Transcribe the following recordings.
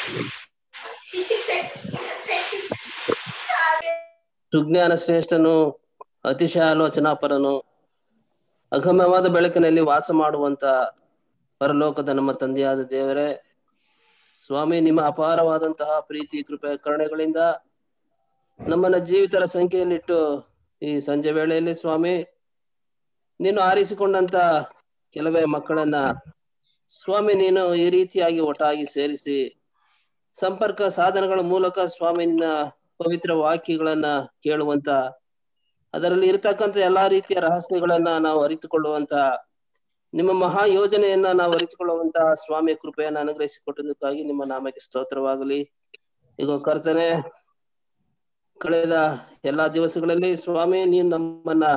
ಸುಜ್ಞಾನ ಶ್ರೇಷ್ಠನು ಅತಿಶಯ ಆಲೋಚನಾಪರನು ಅಗಮ್ಯವಾದ ಬೆಳಕಿನಲ್ಲಿ ವಾಸ ಮಾಡುವಂತ ಪರಲೋಕದ ನಮ್ಮ ತಂದೆಯಾದ ದೇವರೇ ಸ್ವಾಮಿ ನಿಮ್ಮ ಅಪಾರವಾದಂತಹ ಪ್ರೀತಿ ಕೃಪೆ ಕರುಣೆಗಳಿಂದ ನಮ್ಮನ್ನ ಜೀವಿತರ ಸಂಖ್ಯೆಯಲ್ಲಿಟ್ಟು ಈ ಸಂಜೆ ವೇಳೆಯಲ್ಲಿ ಸ್ವಾಮಿ ನೀನು ಆರಿಸಿಕೊಂಡಂತ ಕೆಲವೇ ಮಕ್ಕಳನ್ನ ಸ್ವಾಮಿ ನೀನು ಈ ರೀತಿಯಾಗಿ ಒಟ್ಟಾಗಿ ಸೇರಿಸಿ ಸಂಪರ್ಕ ಸಾಧನಗಳ ಮೂಲಕ ಸ್ವಾಮಿ ನಿನ್ನ ಪವಿತ್ರ ವಾಕ್ಯಗಳನ್ನ ಕೇಳುವಂತ ಅದರಲ್ಲಿ ಇರತಕ್ಕಂತ ಎಲ್ಲಾ ರೀತಿಯ ರಹಸ್ಯಗಳನ್ನ ನಾವು ಅರಿತುಕೊಳ್ಳುವಂತ ನಿಮ್ಮ ಮಹಾ ಯೋಜನೆಯನ್ನ ನಾವು ಅರಿತುಕೊಳ್ಳುವಂತ ಸ್ವಾಮಿ ಕೃಪೆಯನ್ನ ಅನುಗ್ರಹಿಸಿಕೊಟ್ಟದಕ್ಕಾಗಿ ನಿಮ್ಮ ನಾಮಕ್ಕೆ ಸ್ತೋತ್ರವಾಗಲಿ ಈಗ ಕರ್ತನೆ ಕಳೆದ ಎಲ್ಲಾ ದಿವಸಗಳಲ್ಲಿ ಸ್ವಾಮಿ ನೀನು ನಮ್ಮನ್ನ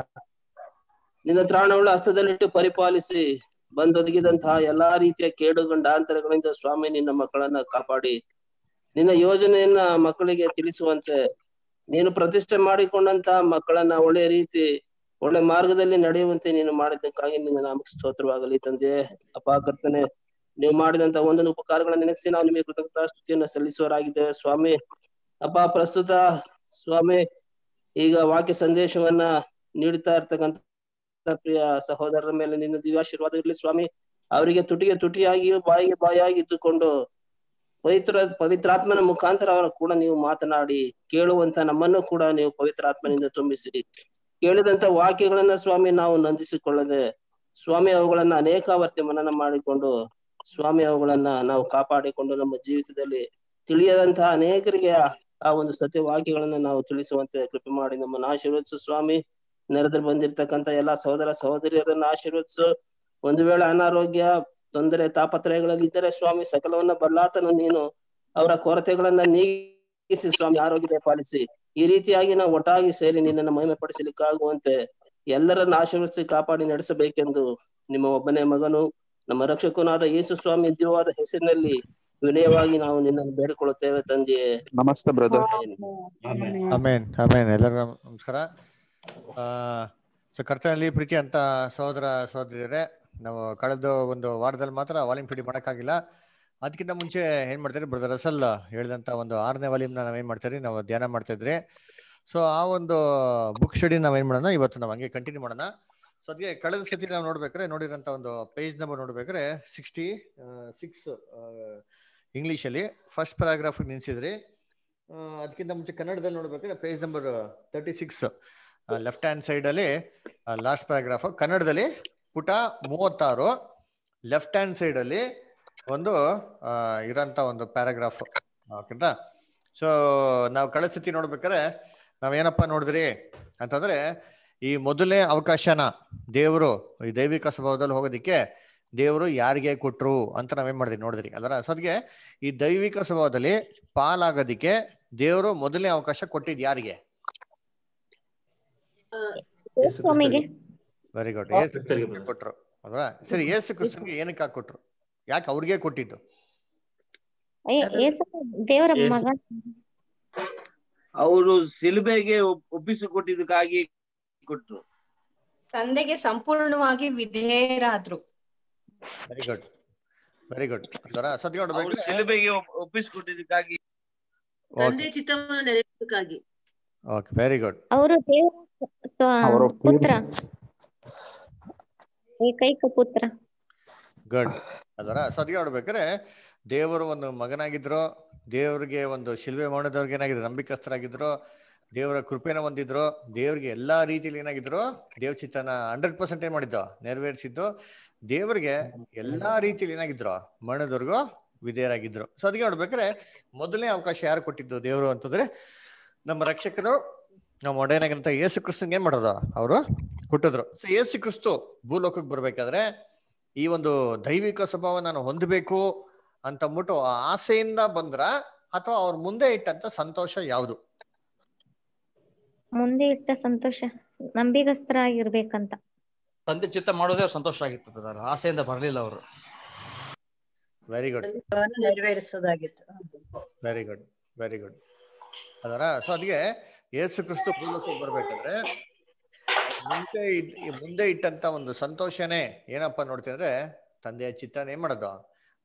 ನಿನ್ನ ತ್ರಾಣವುಳ್ಳ ಹಸ್ತದಲ್ಲಿಟ್ಟು ಪರಿಪಾಲಿಸಿ ಬಂದೊದಗಿದಂತಹ ಎಲ್ಲಾ ರೀತಿಯ ಕೇಡು ಗಂಡಾಂತರಗಳಿಂದ ಸ್ವಾಮಿ ನಿನ್ನ ಮಕ್ಕಳನ್ನ ಕಾಪಾಡಿ ನಿನ್ನ ಯೋಜನೆಯನ್ನ ಮಕ್ಕಳಿಗೆ ತಿಳಿಸುವಂತೆ ನೀನು ಪ್ರತಿಷ್ಠೆ ಮಾಡಿಕೊಂಡಂತ ಮಕ್ಕಳನ್ನ ಒಳ್ಳೆ ರೀತಿ ಒಳ್ಳೆ ಮಾರ್ಗದಲ್ಲಿ ನಡೆಯುವಂತೆ ನೀನು ಮಾಡಿದ್ದಕ್ಕಾಗಿ ನಿನ್ನ ನಾಮಕ್ಕೆ ಸ್ತೋತ್ರವಾಗಲಿ ತಂದೆ ಅಪ್ಪ ಕರ್ತನೆ ನೀವು ಮಾಡಿದಂತ ಒಂದೊಂದು ಉಪಕಾರಗಳನ್ನ ನೆನೆಸಿ ನಾವು ನಿಮಗೆ ಕೃತಜ್ಞತಾ ಸ್ತುತಿಯನ್ನ ಸಲ್ಲಿಸುವರಾಗಿದ್ದೇವೆ ಸ್ವಾಮಿ ಅಪ್ಪ ಪ್ರಸ್ತುತ ಸ್ವಾಮಿ ಈಗ ವಾಕ್ಯ ಸಂದೇಶವನ್ನ ನೀಡುತ್ತಾ ಇರ್ತಕ್ಕಂಥ ಪ್ರಿಯ ಸಹೋದರರ ಮೇಲೆ ನಿನ್ನ ದಿವ್ಯಾಶೀರ್ವಾದ ಇರಲಿ ಸ್ವಾಮಿ ಅವರಿಗೆ ತುಟಿಗೆ ತುಟಿಯಾಗಿಯೂ ಬಾಯಿಗೆ ಬಾಯಾಗಿ ಇದ್ದುಕೊಂಡು ಪವಿತ್ರ ಪವಿತ್ರಾತ್ಮನ ಮುಖಾಂತರ ಅವರ ಕೂಡ ನೀವು ಮಾತನಾಡಿ ಕೇಳುವಂತ ನಮ್ಮನ್ನು ಕೂಡ ನೀವು ಪವಿತ್ರಾತ್ಮನಿಂದ ತುಂಬಿಸಿ ಕೇಳಿದಂತ ವಾಕ್ಯಗಳನ್ನ ಸ್ವಾಮಿ ನಾವು ನಂದಿಸಿಕೊಳ್ಳದೆ ಸ್ವಾಮಿ ಅವುಗಳನ್ನ ಅನೇಕಾವರ್ತಿ ಮನನ ಮಾಡಿಕೊಂಡು ಸ್ವಾಮಿ ಅವುಗಳನ್ನ ನಾವು ಕಾಪಾಡಿಕೊಂಡು ನಮ್ಮ ಜೀವಿತದಲ್ಲಿ ತಿಳಿಯದಂತಹ ಅನೇಕರಿಗೆ ಆ ಒಂದು ಸತ್ಯ ವಾಕ್ಯಗಳನ್ನ ನಾವು ತಿಳಿಸುವಂತೆ ಕೃಪೆ ಮಾಡಿ ನಮ್ಮನ್ನ ಆಶೀರ್ವದಿಸು ಸ್ವಾಮಿ ನೆರೆದಲ್ಲಿ ಬಂದಿರ್ತಕ್ಕಂತ ಎಲ್ಲಾ ಸಹೋದರ ಸಹೋದರಿಯರನ್ನ ಆಶೀರ್ವದಿಸು ಒಂದು ವೇಳೆ ಅನಾರೋಗ್ಯ ತೊಂದರೆ ತಾಪತ್ರಯಗಳಲ್ಲಿ ಇದ್ದರೆ ಸ್ವಾಮಿ ಸಕಲವನ್ನ ಬಲ್ಲಾತನು ನೀನು ಅವರ ಕೊರತೆಗಳನ್ನ ನೀಗಿಸಿ ಸ್ವಾಮಿ ಆರೋಗ್ಯ ಪಾಲಿಸಿ ಈ ರೀತಿಯಾಗಿ ನಾವು ಒಟ್ಟಾಗಿ ಸೇರಿ ನಿನ್ನನ್ನು ಮಹಿಮೆ ಪಡಿಸಲಿಕ್ಕಾಗುವಂತೆ ಎಲ್ಲರನ್ನ ಆಶೀರ್ವದಿಸಿ ಕಾಪಾಡಿ ನಡೆಸಬೇಕೆಂದು ನಿಮ್ಮ ಒಬ್ಬನೇ ಮಗನು ನಮ್ಮ ರಕ್ಷಕನಾದ ಯೇಸು ಸ್ವಾಮಿ ದಿವ್ಯವಾದ ಹೆಸರಿನಲ್ಲಿ ವಿನಯವಾಗಿ ನಾವು ನಿನ್ನನ್ನು ಬೇಡಿಕೊಳ್ಳುತ್ತೇವೆ ತಂದೆಯೇ ನಮಸ್ತೆ ಬ್ರದರ್ ಆಮೇನ್ ಆಮೇನ್ ಎಲ್ಲರಿಗೂ ನಮಸ್ಕಾರ ಆ ಸೊ ಕರ್ತನಲ್ಲಿ ಪ್ರೀತಿ ಅಂತ ಸಹೋದರ ಸಹೋದರಿಯರೇ ನಾವು ಕಳೆದ ಒಂದು ವಾರದಲ್ಲಿ ಮಾತ್ರ ವಾಲ್ಯೂಮ್ ಸ್ಟಡಿ ಮಾಡೋಕ್ಕಾಗಿಲ್ಲ ಅದಕ್ಕಿಂತ ಮುಂಚೆ ಏನ್ ಮಾಡ್ತಾರೆ ಬ್ರದರ್ ರಸಲ್ ಹೇಳಿದಂತ ಒಂದು ಆರನೇ ವಾಲ್ಯೂಮ್ನ ನಾವೇನ್ ಮಾಡ್ತೀರಿ ನಾವು ಧ್ಯಾನ ಮಾಡ್ತಾ ಇದ್ರಿ ಸೊ ಆ ಒಂದು ಬುಕ್ ಸ್ಟಡಿ ನಾವೇನ್ ಮಾಡೋಣ ಇವತ್ತು ನಾವು ಹಂಗೆ ಕಂಟಿನ್ಯೂ ಮಾಡೋಣ ಸೊ ಅದಕ್ಕೆ ಕಳೆದ ಸತಿ ನಾವು ನೋಡ್ಬೇಕಾದ್ರೆ ನೋಡಿರೋಂಥ ಒಂದು ಪೇಜ್ ನಂಬರ್ ನೋಡ್ಬೇಕಾದ್ರೆ ಸಿಕ್ಸ್ಟಿ ಸಿಕ್ಸ್ ಇಂಗ್ಲೀಷಲ್ಲಿ ಫಸ್ಟ್ ಪ್ಯಾರಾಗ್ರಾಫ್ ನಿಲ್ಸಿದ್ರಿ ಅದಕ್ಕಿಂತ ಮುಂಚೆ ಕನ್ನಡದಲ್ಲಿ ನೋಡ್ಬೇಕಾದ್ರೆ page number thirty six left hand side ಅಲ್ಲಿ ಲಾಸ್ಟ್ ಪ್ಯಾರಾಗ್ರಾಫ್ ಕನ್ನಡದಲ್ಲಿ ಪುಟ ಮೂವತ್ತಾರು ಲೆಫ್ಟ್ ಹ್ಯಾಂಡ್ ಸೈಡ್ ಅಲ್ಲಿ ಒಂದು ಇರೋಂಥ ಒಂದು ಪ್ಯಾರಾಗ್ರಾಫ್ ಓಕೆನಾ ಸೊ ನಾವು ಕಳೆದ ಸತಿ ನೋಡ್ಬೇಕಾದ್ರೆ ನಾವೇನಪ್ಪ ನೋಡಿದ್ರಿ ಅಂತಂದ್ರೆ ಈ ಮೊದಲನೇ ಅವಕಾಶನ ದೇವರು ಈ ದೈವಿಕ ಸ್ವಭಾವದಲ್ಲಿ ಹೋಗೋದಿಕ್ಕೆ ದೇವರು ಯಾರಿಗೆ ಕೊಟ್ರು ಅಂತ ನಾವೇನ್ ಮಾಡಿದ್ವಿ ನೋಡಿದ್ರಿ ಅಲ್ರ ಸೊ ಅದಕ್ಕೆ ಈ ದೈವಿಕ ಸ್ವಭಾವದಲ್ಲಿ ಪಾಲಾಗೋದಿಕ್ಕೆ ದೇವರು ಮೊದಲನೇ ಅವಕಾಶ ಕೊಟ್ಟಿದ್ ಯಾರಿಗೆ ಸ್ವಾಮಿಗೆ ವೆರಿ ಗುಡ್ ಹಾ, ಏಸು ಕ್ರಿಸ್ತನಿಗೆ ಕೊಟ್ರು ಅಲ್ವಾ ಸರಿ ಏಸು ಕ್ರಿಸ್ತನ್ಗೆ ಏನಕ್ಕೆ ಕೊಟ್ರು ಯಾಕೆ ಅವ್ರಿಗೆ ಕೊಟ್ಟಿದ್ದು ಏ- ಏಸು ದೇವರ ಏಸು. ಮಗ ಅವರು ಸಿಲುಬೆಗೆ ಒಪ್- ಒಪ್ಪಿಸಿಕೊಟ್ಟಿದ್ದಕ್ಕಾಗಿ ಕೊಟ್ರು ತಂದೆಗೆ ಸಂಪೂರ್ಣವಾಗಿ ವಿಧೇಯರಾದ್ರು ವೆರಿ ಗುಡ್ ವೆರಿ ಗುಡ್ ಅಲ್ವರ ಸದ್ಯ ಅವರು ನೋಡ್ಬೇಕು ಸಿಲುಬೆಗೆ ಒಪ್- ಒಪ್ಪಿಸಿಕೊಟ್ಟಿದ್ದಕ್ಕಾಗಿ ತಂದೆ ಚಿತ್ತವನ್ನು ನೆರವೇರಿಸಬೇಕಾಗಿ ಓಕೆ ವೆರಿ ಗುಡ್ ಅವರು ದೇವರ ಸ್ವ- ಅವರ ಪುತ್ರ ಏಕೈಕ ಪುತ್ರ ಗುಡ್ ಅದರ ಸದ್ಯ ನೋಡ್ಬೇಕಾದ್ರೆ ದೇವರು ಒಂದು ಮಗನಾಗಿದ್ರು ದೇವರಿಗೆ ಒಂದು ಶಿಲ್ವೆ ಮಾಡೋದವ್ರಿಗೆ ಏನಾಗಿದ್ರು ನಂಬಿಕಸ್ಥರಾಗಿದ್ರು ದೇವರ ಕೃಪೆನ ಹೊಂದಿದ್ರು ದೇವರಿಗೆ ಎಲ್ಲಾ ರೀತಿಯಲ್ಲಿ ಏನಾಗಿದ್ರು ದೇವ್ ಚಿತ್ತನ ಹಂಡ್ರೆಡ್ ಪರ್ಸೆಂಟ್ ಏನ್ ಮಾಡಿದ್ದು ನೆರವೇರಿಸಿದ್ದು ದೇವರಿಗೆ ಎಲ್ಲಾ ರೀತಿಯಲ್ಲಿ ಏನಾಗಿದ್ರು ಮರಣದವರೆಗೂ ವಿಧೇಯರಾಗಿದ್ರು ಸೊ ಅದಕ್ಕೆ ನೋಡ್ಬೇಕಾದ್ರೆ ಮೊದಲನೇ ಅವಕಾಶ ಯಾರು ಕೊಟ್ಟಿದ್ದು ದೇವರು ಅಂತಂದ್ರೆ ನಮ್ಮ ರಕ್ಷಕರು ನಮ್ಮ ಒಡೆಯನಾಗಂತ ಯೇಸು ಕ್ರಿಸ್ತನ್ಗೆ ಏನ್ ಮಾಡೋದು ಅವರು ಕೊಟ್ಟಿದ್ರು ಸೊ ಯೇಸು ಕ್ರಿಸ್ತು ಭೂಲೋಕಕ್ಕೆ ಬರ್ಬೇಕಾದ್ರೆ ಈ ಒಂದು ದೈವಿಕ ಸ್ವಭಾವ ನಾನು ಹೊಂದಬೇಕು ಅಂತ ಅಂದ್ಬಿಟ್ಟು ಆ ಆಸೆಯಿಂದ ಬಂದ್ರ ಅಥವಾ ಅವ್ರ ಮುಂದೆ ಇಟ್ಟಂತ ಸಂತೋಷ ಯಾವುದು ಮುಂದೆ ಇಟ್ಟ ಸಂತೋಷ ನಂಬಿಗಸ್ತರಾಗಿರ್ಬೇಕಂತ ತಂದೆ ಚಿತ್ತ ಮಾಡೋದೇ ಅವ್ರ್ ಸಂತೋಷ ಆಗಿತ್ತು brother. ಆಸೆಯಿಂದ ಬರಲಿಲ್ಲ ಅವರು ವೆರಿ ಗುಡ್ ನೆರವೇರಿಸೋದಾಗಿತ್ತು ವೆರಿ ಗುಡ್ ವೆರಿ ಗುಡ್ ಅದರ ಸೊ ಅದಕ್ಕೆ ಯೇಸು ಕ್ರಿಸ್ತು ಭೂಲೋಕಕ್ಕೆ ಬರ್ಬೇಕಾದ್ರೆ ಮುಂದೆ ಇದ್- ಈ ಮುಂದೆ ಇಟ್ಟಂತ ಒಂದು ಸಂತೋಷನೇ ಏನಪ್ಪಾ ನೋಡ್ತಿದ್ರೆ ತಂದೆಯ ಚಿತ್ತನ ಏನ್ ಮಾಡೋದು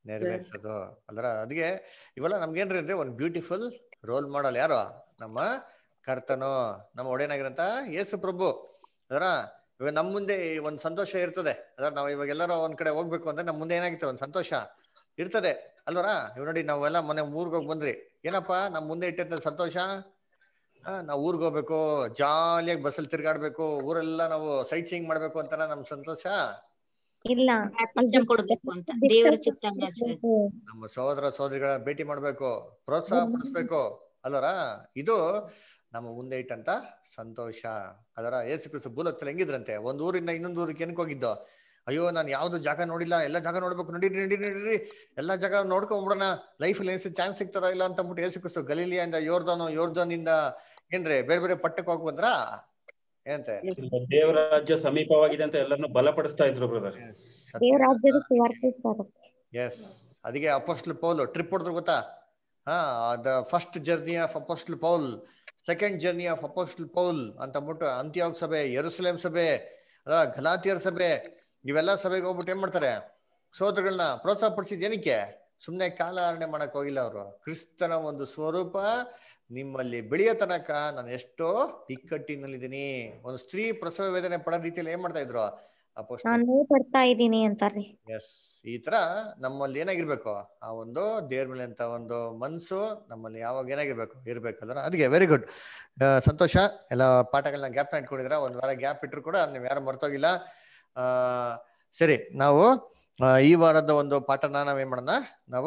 ನೆರವೇರಿಸೋದು ಅಲ್ರ ಅದಕ್ಕೆ ಇವೆಲ್ಲ ನಮ್ಗೇನ್ರಿ ಅಂದ್ರೆ ಒಂದು ಬ್ಯೂಟಿಫುಲ್ ರೋಲ್ ಮಾಡಲ್ ಯಾರು ನಮ್ಮ ಕರ್ತನು ನಮ್ಮ ಒಡೆಯನಾಗಿರಂತ ಯೇಸು ಪ್ರಭು ಅದರ ಇವಾಗ ನಮ್ಮ ಮುಂದೆ ಒಂದು ಸಂತೋಷ ಇರ್ತದೆ ಅದರ ನಾವು ಇವಾಗ ಎಲ್ಲರೂ ಒಂದ್ ಕಡೆ ಹೋಗ್ಬೇಕು ಅಂದ್ರೆ ನಮ್ಮ ಮುಂದೆ ಏನಾಗಿತ್ತು ಒಂದು ಸಂತೋಷ ಇರ್ತದೆ ಅಲ್ವರ ಇವ್ ನೋಡಿ ನಾವೆಲ್ಲ ಮೊನ್ನೆ ಊರ್ಗ್ ಹೋಗಿ ಬಂದ್ರಿ ಏನಪ್ಪಾ ನಮ್ಮ ಮುಂದೆ ಇಟ್ಟಿದ್ದ ಸಂತೋಷ ಆ, ನಾವು ಊರ್ಗ್ ಹೋಗ್ಬೇಕು ಜಾಲಿಯಾಗಿ ಬಸ್ಸಲ್ಲಿ ತಿರ್ಗಾಡ್ಬೇಕು ಊರೆಲ್ಲ ನಾವು ಸೈಟ್ ಸೀಯಿಂಗ್ ಮಾಡ್ಬೇಕು ಅಂತಾರ ನಮ್ ಸಂತೋಷ ಇಲ್ಲ Baptism ಕೊಡ್ಬೇಕು ಅಂತ ದೇವರ ಚಿತ್ತಂಗ ಸರ್ ನಮ್ಮ ಸಹೋದರ ಸಹೋದರಿಗಳ ಭೇಟಿ ಮಾಡ್ಬೇಕು ಪ್ರೋತ್ಸಾಹ ಪಡಿಸ್ಬೇಕು ಅಲ್ವರ ಇದು ನಮ್ಮ ಮುಂದೆ ಇಟ್ಟಂತ ಸಂತೋಷ ಅದರ ಏಸು ಕ್ರಿಸ್ತು ಭೂಲೋಕದಲ್ಲಿ ಹೆಂಗಿದ್ರಂತೆ ಒಂದ್ ಊರಿಂದ ಇನ್ನೊಂದು ಊರಿಗೆ ಏನಕ್ಕೆ ಹೋಗಿದ್ದು ಅಯ್ಯೋ ನಾನು ಯಾವ್ದು ಜಾಗ ನೋಡಿಲ್ಲ ಎಲ್ಲ ಜಾಗ ನೋಡ್ಬೇಕು ನಡೀರಿ ನಡೀರಿ ನಡೀರಿ ಎಲ್ಲಾ ಜಾಗ ನೋಡ್ಕೊಂಡ್ಬಿಡೋಣ ಲೈಫಲ್ಲಿ ಏನ್ಸಿ ಚಾನ್ಸ್ ಸಿಗ್ತದ ಇಲ್ಲ ಅಂತ ಅಂದ್ಬಿಟ್ಟು ಏಸು ಕ್ರಿಸ್ತು ಗಲೀಲಿಯಿಂದ ಯೋರ್ದಾನು ಯೋರ್ದಾನಿಂದ ಏನ್ರಿ ಬೇರೆ ಬೇರೆ ಪಟ್ಟಕ್ಕೆ ಹೋಗಿ ಬಂದ್ರ ಏನಂತೆ ದೇವರ ರಾಜ್ಯ ಸಮೀಪವಾಗಿದೆ ಅಂತ ಎಲ್ಲರನ್ನು ಬಲಪಡಿಸ್ತಾ ಇದ್ರು ಬ್ರದರ್ ದೇವ ರಾಜ್ಯದ ಸುವಾರ್ತಿಸ್ತಾರೆ ಎಸ್ ಅದಕ್ಕೆ ಅಪೋಸ್ಟ್ಲ್ ಪೌಲ್ ಟ್ರಿಪ್ ಹೊಡೆದ್ರು ಗೊತ್ತಾ ಹಾ the first journey of apostle Paul second journey of apostle Paul ಅಂತ ಅಂದ್ಬಿಟ್ಟು ಅಂತ್ಯಾಗ್ ಸಭೆ ಯೆರೂಸಲೇಮ್ ಸಭೆ ಅದ ಗಲಾತಿಯರ್ ಸಭೆ ಇವೆಲ್ಲ ಸಭೆಗೆ ಹೋಗ್ಬಿಟ್ಟು ಏನ್ ಮಾಡ್ತಾರೆ ಸೋದರಗಳನ್ನ ಪ್ರೋತ್ಸಾಹ ಪಡಿಸಿದ್ ಏನಕ್ಕೆ ಸುಮ್ನೆ ಕಾಲಹರಣೆ ಮಾಡಕ್ ಹೋಗಿಲ್ಲ ಅವರು ಕ್ರಿಸ್ತನ ಒಂದು ಸ್ವರೂಪ ನಿಮ್ಮಲ್ಲಿ ಬೆಳೆಯೋ ತನಕ ನಾನು ಎಷ್ಟೋ ಇಕ್ಕಟ್ಟಿನಲ್ಲಿದ್ದೀನಿ ಒಂದು ಸ್ತ್ರೀ ಪ್ರಸವ ವೇದನೆ ಪಡೋ ರೀತಿಯಲ್ಲಿ ಏನ್ ಮಾಡ್ತಾ ಇದ್ರು ಅಪೋಸ್ಟ್ಲ್ ನಾನು ನೋವು ಪಡ್ತಾ ಇದ್ದೀನಿ ಅಂತಾರ್ರಿ ಎಸ್ ಈ ತರ ನಮ್ಮಲ್ಲಿ ಏನಾಗಿರ್ಬೇಕು ಆ ಒಂದು ದೇವ್ರ ಮೇಲೆ ಅಂತ ಒಂದು ಮನ್ಸು ನಮ್ಮಲ್ಲಿ ಯಾವಾಗ ಏನಾಗಿರ್ಬೇಕು ಇರ್ಬೇಕಲ್ಲ ಅದಕ್ಕೆ ವೆರಿ ಗುಡ್ ಸಂತೋಷ ಎಲ್ಲ ಪಾಠಗಳನ್ನ ಗ್ಯಾಪ್ ಇಟ್ಕೊಂಡಿದ್ರ ಒಂದ್ ವಾರ ಗ್ಯಾಪ್ ಇಟ್ರು ಕೂಡ ನೀವು ಯಾರು ಮರ್ತೋಗಿಲ್ಲ ಆ ಸರಿ ನಾವು ಆ, ಈ ವಾರದ ಒಂದು ಪಾಠನ ನಾವೇನ್ ಮಾಡೋಣ ನಾವು